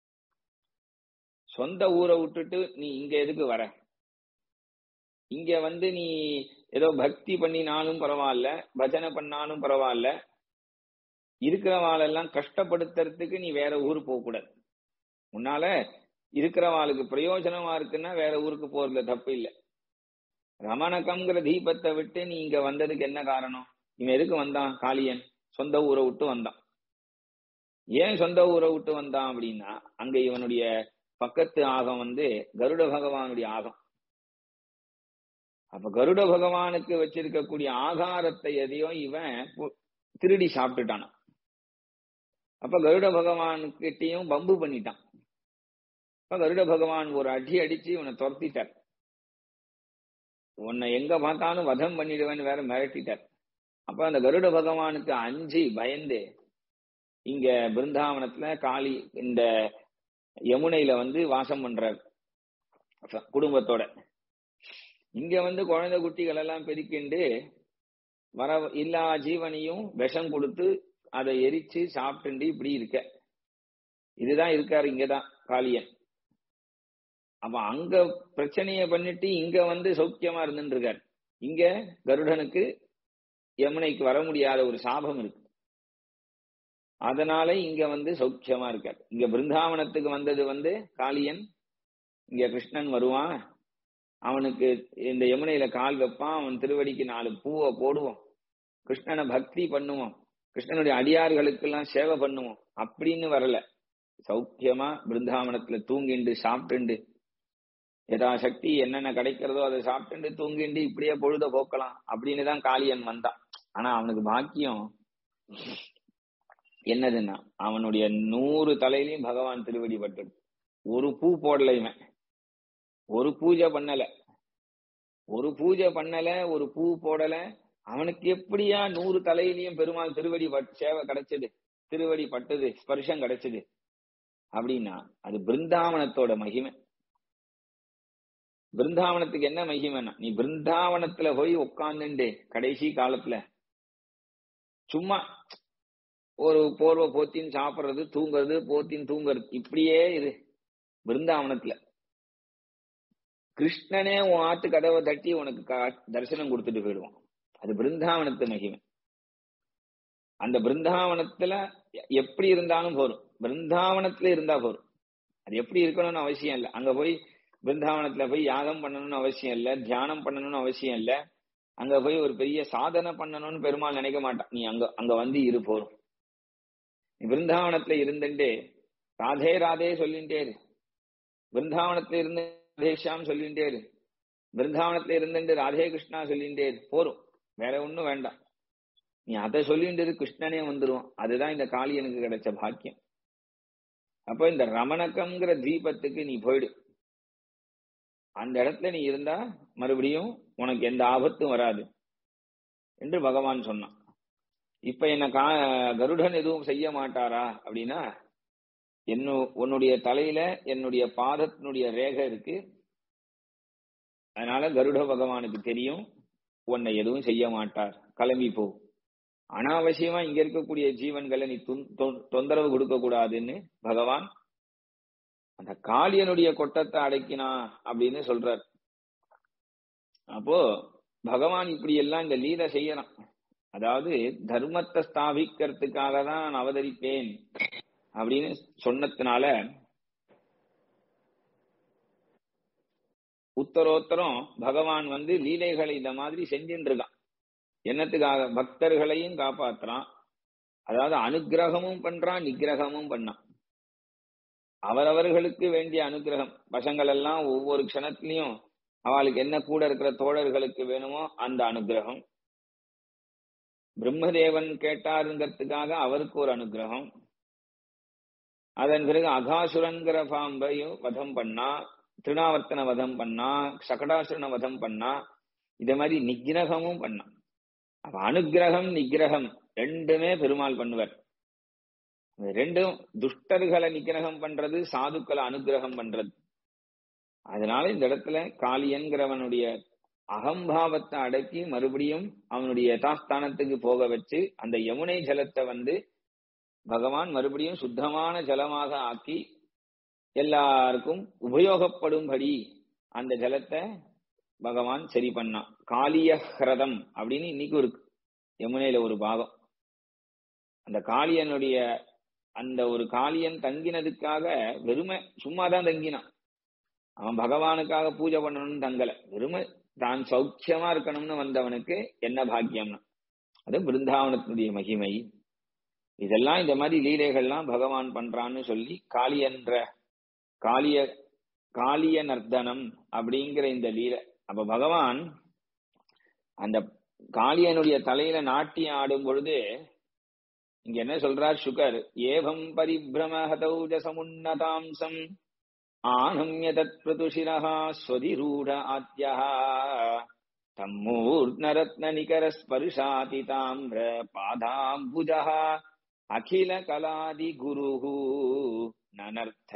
சொந்த ஊரை விட்டுட்டு நீ இங்க எதுக்கு வர இங்க வந்து நீ ஏதோ பக்தி பண்ணினாலும் பரவாயில்ல பஜனை பண்ணாலும் பரவாயில்ல இருக்கிறவாளெல்லாம் கஷ்டப்படுத்துறதுக்கு நீ வேற ஊர் போக கூடாது உன்னால இருக்கிறவாளுக்கு பிரயோஜனமா இருக்குன்னா வேற ஊருக்கு போறதுல தப்பு இல்லை ரமணகம்ங்கிற தீபத்தை விட்டு நீ இங்க வந்ததுக்கு என்ன காரணம் இவன் எதுக்கு வந்தான் காளியன் சொந்த ஊரை விட்டு வந்தான் ஏன் சொந்த ஊரை விட்டு வந்தான் அப்படின்னா அங்க இவனுடைய பக்கத்து ஆகம் வந்து கருட பகவானுடைய ஆகம் அப்ப கருட பகவானுக்கு வச்சிருக்கக்கூடிய ஆகாரத்தை எதையும் இவன் திருடி சாப்பிட்டுட்டான் அப்ப கருட பகவானுக்கிட்டையும் பம்பு பண்ணிட்டான் அப்ப கருட பகவான் ஒரு அடி அடிச்சு இவனை துரத்திட்டார் உன்னை எங்க பார்த்தாலும் வதம் பண்ணிடுவேன்னு வேற மிரட்டிட்டார் அப்ப அந்த கருட பகவானுக்கு அஞ்சு பயந்து இங்க பிருந்தாவனத்துல காளி இந்த யமுனையில வந்து வாசம் பண்றார் குடும்பத்தோட இங்க வந்து குழந்தை குட்டிகள் எல்லாம் பெருக்கிண்டு வர எல்லா ஜீவனையும் விஷம் கொடுத்து அதை எரிச்சு சாப்பிட்டு இப்படி இருக்க இதுதான் இருக்காரு இங்கதான் காளியன் அப்ப அங்க பிரச்சனைய பண்ணிட்டு இங்க வந்து சௌக்கியமா இருந்துட்டு இருக்காரு இங்க கருடனுக்கு யமுனைக்கு வர முடியாத ஒரு சாபம் இருக்கு அதனால இங்க வந்து சௌக்கியமா இருக்கார் இங்க பிருந்தாவனத்துக்கு வந்தது வந்து காளியன் இங்க கிருஷ்ணன் வருவான் அவனுக்கு இந்த யமுனையில கால் வைப்பான் அவன் திருவடிக்கு நாலு பூவை போடுவோம் கிருஷ்ணனை பக்தி பண்ணுவோம் கிருஷ்ணனுடைய அடியார்களுக்கெல்லாம் சேவை பண்ணுவோம் அப்படின்னு வரல சௌக்கியமா பிருந்தாவனத்துல தூங்கிண்டு சாப்பிட்டுண்டு யதாசக்தி என்னென்ன கிடைக்கிறதோ அதை சாப்பிட்டுண்டு தூங்கிண்டு இப்படியே பொழுத போக்கலாம் அப்படின்னு தான் காளியன் வந்தான் ஆனா அவனுக்கு பாக்கியம் என்னதுன்னா அவனுடைய நூறு தலையிலையும் பகவான் திருவடி பட்டது ஒரு பூ போடல இவன் ஒரு பூஜை பண்ணல ஒரு பூஜை பண்ணல ஒரு பூ போடல அவனுக்கு எப்படியா நூறு தலையிலையும் பெருமாள் திருவடி பட்- சேவை கிடைச்சது திருவடி பட்டது ஸ்பர்ஷம் கிடைச்சது அப்படின்னா அது பிருந்தாவனத்தோட மகிமை பிருந்தாவனத்துக்கு என்ன மகிமைன்னா நீ பிருந்தாவனத்துல போய் உட்கார்ந்துண்டு கடைசி காலத்துல சும்மா ஒரு போர்வை போத்தின்னு சாப்பிடுறது தூங்குறது போத்தின்னு தூங்குறது இப்படியே இரு பிருந்தாவனத்துல கிருஷ்ணனே உன் ஆத்து கதவை தட்டி உனக்கு கா- தரிசனம் கொடுத்துட்டு போயிடுவான் அது பிருந்தாவனத்து மகிமை அந்த பிருந்தாவனத்துல எ- எப்படி இருந்தாலும் போரும் பிருந்தாவனத்துல இருந்தா போரும் அது எப்படி இருக்கணும்னு அவசியம் இல்லை அங்க போய் பிருந்தாவனத்துல போய் யாகம் பண்ணணும்னு அவசியம் இல்லை தியானம் பண்ணணும்னு அவசியம் இல்லை அங்க போய் ஒரு பெரிய சாதனை பண்ணணும்னு பெருமாள் நினைக்க மாட்டான் நீ அங்க அங்க வந்து இரு போரும் நீ பிருந்தாவனத்துல இருந்துட்டு ராதே ராதே சொல்லிட்டே இரு பிருந்தாவனத்துல இருந்து ராதேஷாம் சொல்லிட்டே இரு பிருந்தாவனத்துல இருந்துட்டு ராதே கிருஷ்ணா சொல்லிட்டே இரு போரும் வேற ஒண்ணும் வேண்டாம் நீ அதை சொல்லிட்டு இரு, கிருஷ்ணனே வந்துருவான் அதுதான் இந்த காளியனுக்கு கிடைச்ச பாக்கியம் அப்போ இந்த ரமணக்கம்ங்கிற தீபத்துக்கு நீ போயிடு அந்த இடத்துல நீ இருந்தா மறுபடியும் உனக்கு எந்த ஆபத்தும் வராது என்று பகவான் சொன்னான் இப்ப என்ன கா கருடன் எதுவும் செய்ய மாட்டாரா அப்படின்னா என்ன உன்னுடைய தலையில என்னுடைய பாதத்தினுடைய ரேகை இருக்கு அதனால கருட பகவானுக்கு தெரியும் உன்னை எதுவும் செய்ய மாட்டார் கிளம்பி போ அனாவசியமா இங்க இருக்கக்கூடிய ஜீவன்களை நீ துன்- தொ- தொந்தரவு கொடுக்க கூடாதுன்னு பகவான் அந்த காளியனுடைய கொட்டத்தை அடக்கினா அப்படின்னு சொல்றார் அப்போ பகவான் இப்படி எல்லாம் இந்த லீலை செய்யறான் அதாவது தர்மத்தை ஸ்தாபிக்கிறதுக்காக தான் நான் அவதரிப்பேன் அப்படின்னு சொன்னதுனால உத்தரோத்தரம் பகவான் வந்து லீலைகளை இந்த மாதிரி செஞ்சுட்டு இருக்கான் என்னத்துக்காக பக்தர்களையும் காப்பாத்துறான் அதாவது அனுக்கிரகமும் பண்றான் நிக்கிரகமும் பண்ணான் அவரவர்களுக்கு வேண்டிய அனுக்கிரகம் பசங்கள் எல்லாம் ஒவ்வொரு க்ஷணத்திலையும் அவளுக்கு என்ன கூட இருக்கிற தோழர்களுக்கு வேணுமோ அந்த அனுக்கிரகம் பிரம்மதேவன் கேட்டாருங்கிறதுக்காக அவருக்கு ஒரு அனுக்கிரகம் அதன் பிறகு அகாசுரன்கிற பாம்பையும் வதம் பண்ணா திருநாவர்த்தன வதம் பண்ணா சகடாசுரன வதம் பண்ணா இத மாதிரி நிக்கிரகமும் பண்ணா அப்ப அனுக்கிரகம் நிக்கிரகம் ரெண்டுமே பெருமாள் பண்ணுவார் இது ரெண்டும் துஷ்டர்களை நிக்கிரகம் பண்றது சாதுக்களை அனுக்கிரகம் பண்றது அதனால இந்த இடத்துல காளியன்கிறவனுடைய அகம்பாவத்தை அடக்கி மறுபடியும் அவனுடைய யதாஸ்தானத்துக்கு போக வச்சு அந்த யமுனை ஜலத்தை வந்து பகவான் மறுபடியும் சுத்தமான ஜலமாக ஆக்கி எல்லாருக்கும் உபயோகப்படும்படி அந்த ஜலத்தை பகவான் சரி பண்ணான் காளிய ஹிரதம் அப்படின்னு இன்னைக்கு ஒரு யமுனையில ஒரு பாகம் அந்த காளியனுடைய அந்த ஒரு காளியன் தங்கினதுக்காக வெறுமை சும்மா தான் தங்கினான் அவன் பகவானுக்காக பூஜை பண்ணணும்னு தங்கல வெறுமை தான் சௌக்கியமா இருக்கணும்னு வந்தவனுக்கு என்ன பாக்கியம்னா அது பிருந்தாவனத்தினுடைய மகிமை இதெல்லாம் இந்த மாதிரி லீலைகள்லாம் பகவான் பண்றான்னு சொல்லி காளி என்ற காளிய காளிய நர்த்தனம் அப்படிங்கிற இந்த லீலை அப்ப பகவான் அந்த காளியனுடைய தலையில நாட்டியம் ஆடும் பொழுது இங்க என்ன சொல்றார் சுகர் ஏவம் பரிபிரமஹதௌஜ சமுன்னதாம்சம் ஆனம்ய தத் பிரதுஷிரஹா ஸ்வதிரூட ஆத்யா தம்மூர்ணரத்ன நிகர ஸ்பர்ஷாதி தாம்ர பாதாம்புஜः அகில கலாதி குருஹு நனர்த்த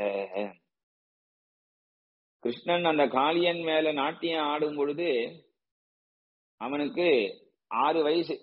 கிருஷ்ணன் அந்த காளியன் மேல நாட்டியம் ஆடும் பொழுது அவனுக்கு ஆறு வயசு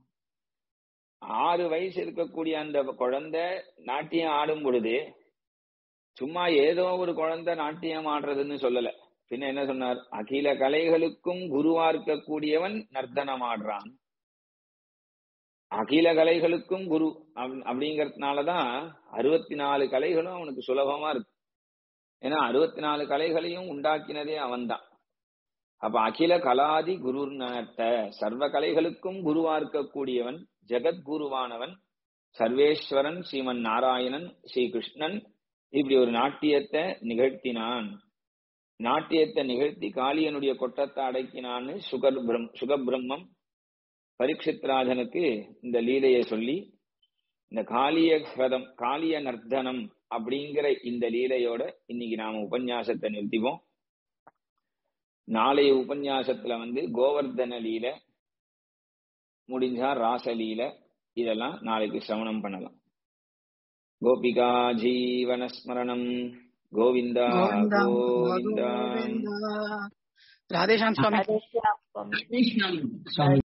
ஆறு வயசு இருக்கக்கூடிய அந்த குழந்தை நாட்டியம் ஆடும் பொழுது சும்மா ஏதோ ஒரு குழந்தை நாட்டியம் ஆடுறதுன்னு சொல்லல பின்ன என்ன சொன்னார் அகில கலைகளுக்கும் குருவா இருக்கக்கூடியவன் நர்த்தனம் ஆடுறான் அகில கலைகளுக்கும் குரு அப்- அப்படிங்கறதுனாலதான் அறுபத்தி நாலு கலைகளும் அவனுக்கு சுலபமா இருக்கு ஏன்னா அறுபத்தி நாலு கலைகளையும் உண்டாக்கினதே அவன்தான் அப்ப அகில கலாதி குரு சர்வ கலைகளுக்கும் குருவா இருக்கக்கூடியவன் ஜெகத்குருவானவன் சர்வேஸ்வரன் ஸ்ரீமன் நாராயணன் ஸ்ரீ கிருஷ்ணன் இப்படி ஒரு நாட்டியத்தை நிகழ்த்தினான் நாட்டியத்தை நிகழ்த்தி காளியனுடைய கொட்டத்தை அடக்கினான்னு சுகர் பிரம் சுகபிரம்மம் பரீட்சித்ராஜனுக்கு இந்த லீலையை சொல்லி இந்த காளிய கிரதம் காளிய நர்த்தனம் அப்படிங்கிற இந்த லீலையோட இன்னைக்கு நாம உபன்யாசத்தை நிறுத்திப்போம் நாளைய உபன்யாசத்துல வந்து கோவர்தன லீலை முடிஞ்சா ராசலீலை இதெல்லாம் நாளைக்கு சிரவணம் பண்ணலாம் கோபிகா ஜீவனஸ்மரணம் கோவிந்தா கோவிந்தா கோவிந்தா கோவிந்தா ராதேஷாம் சுவாமி हरे श्याम स्वामी स्वामी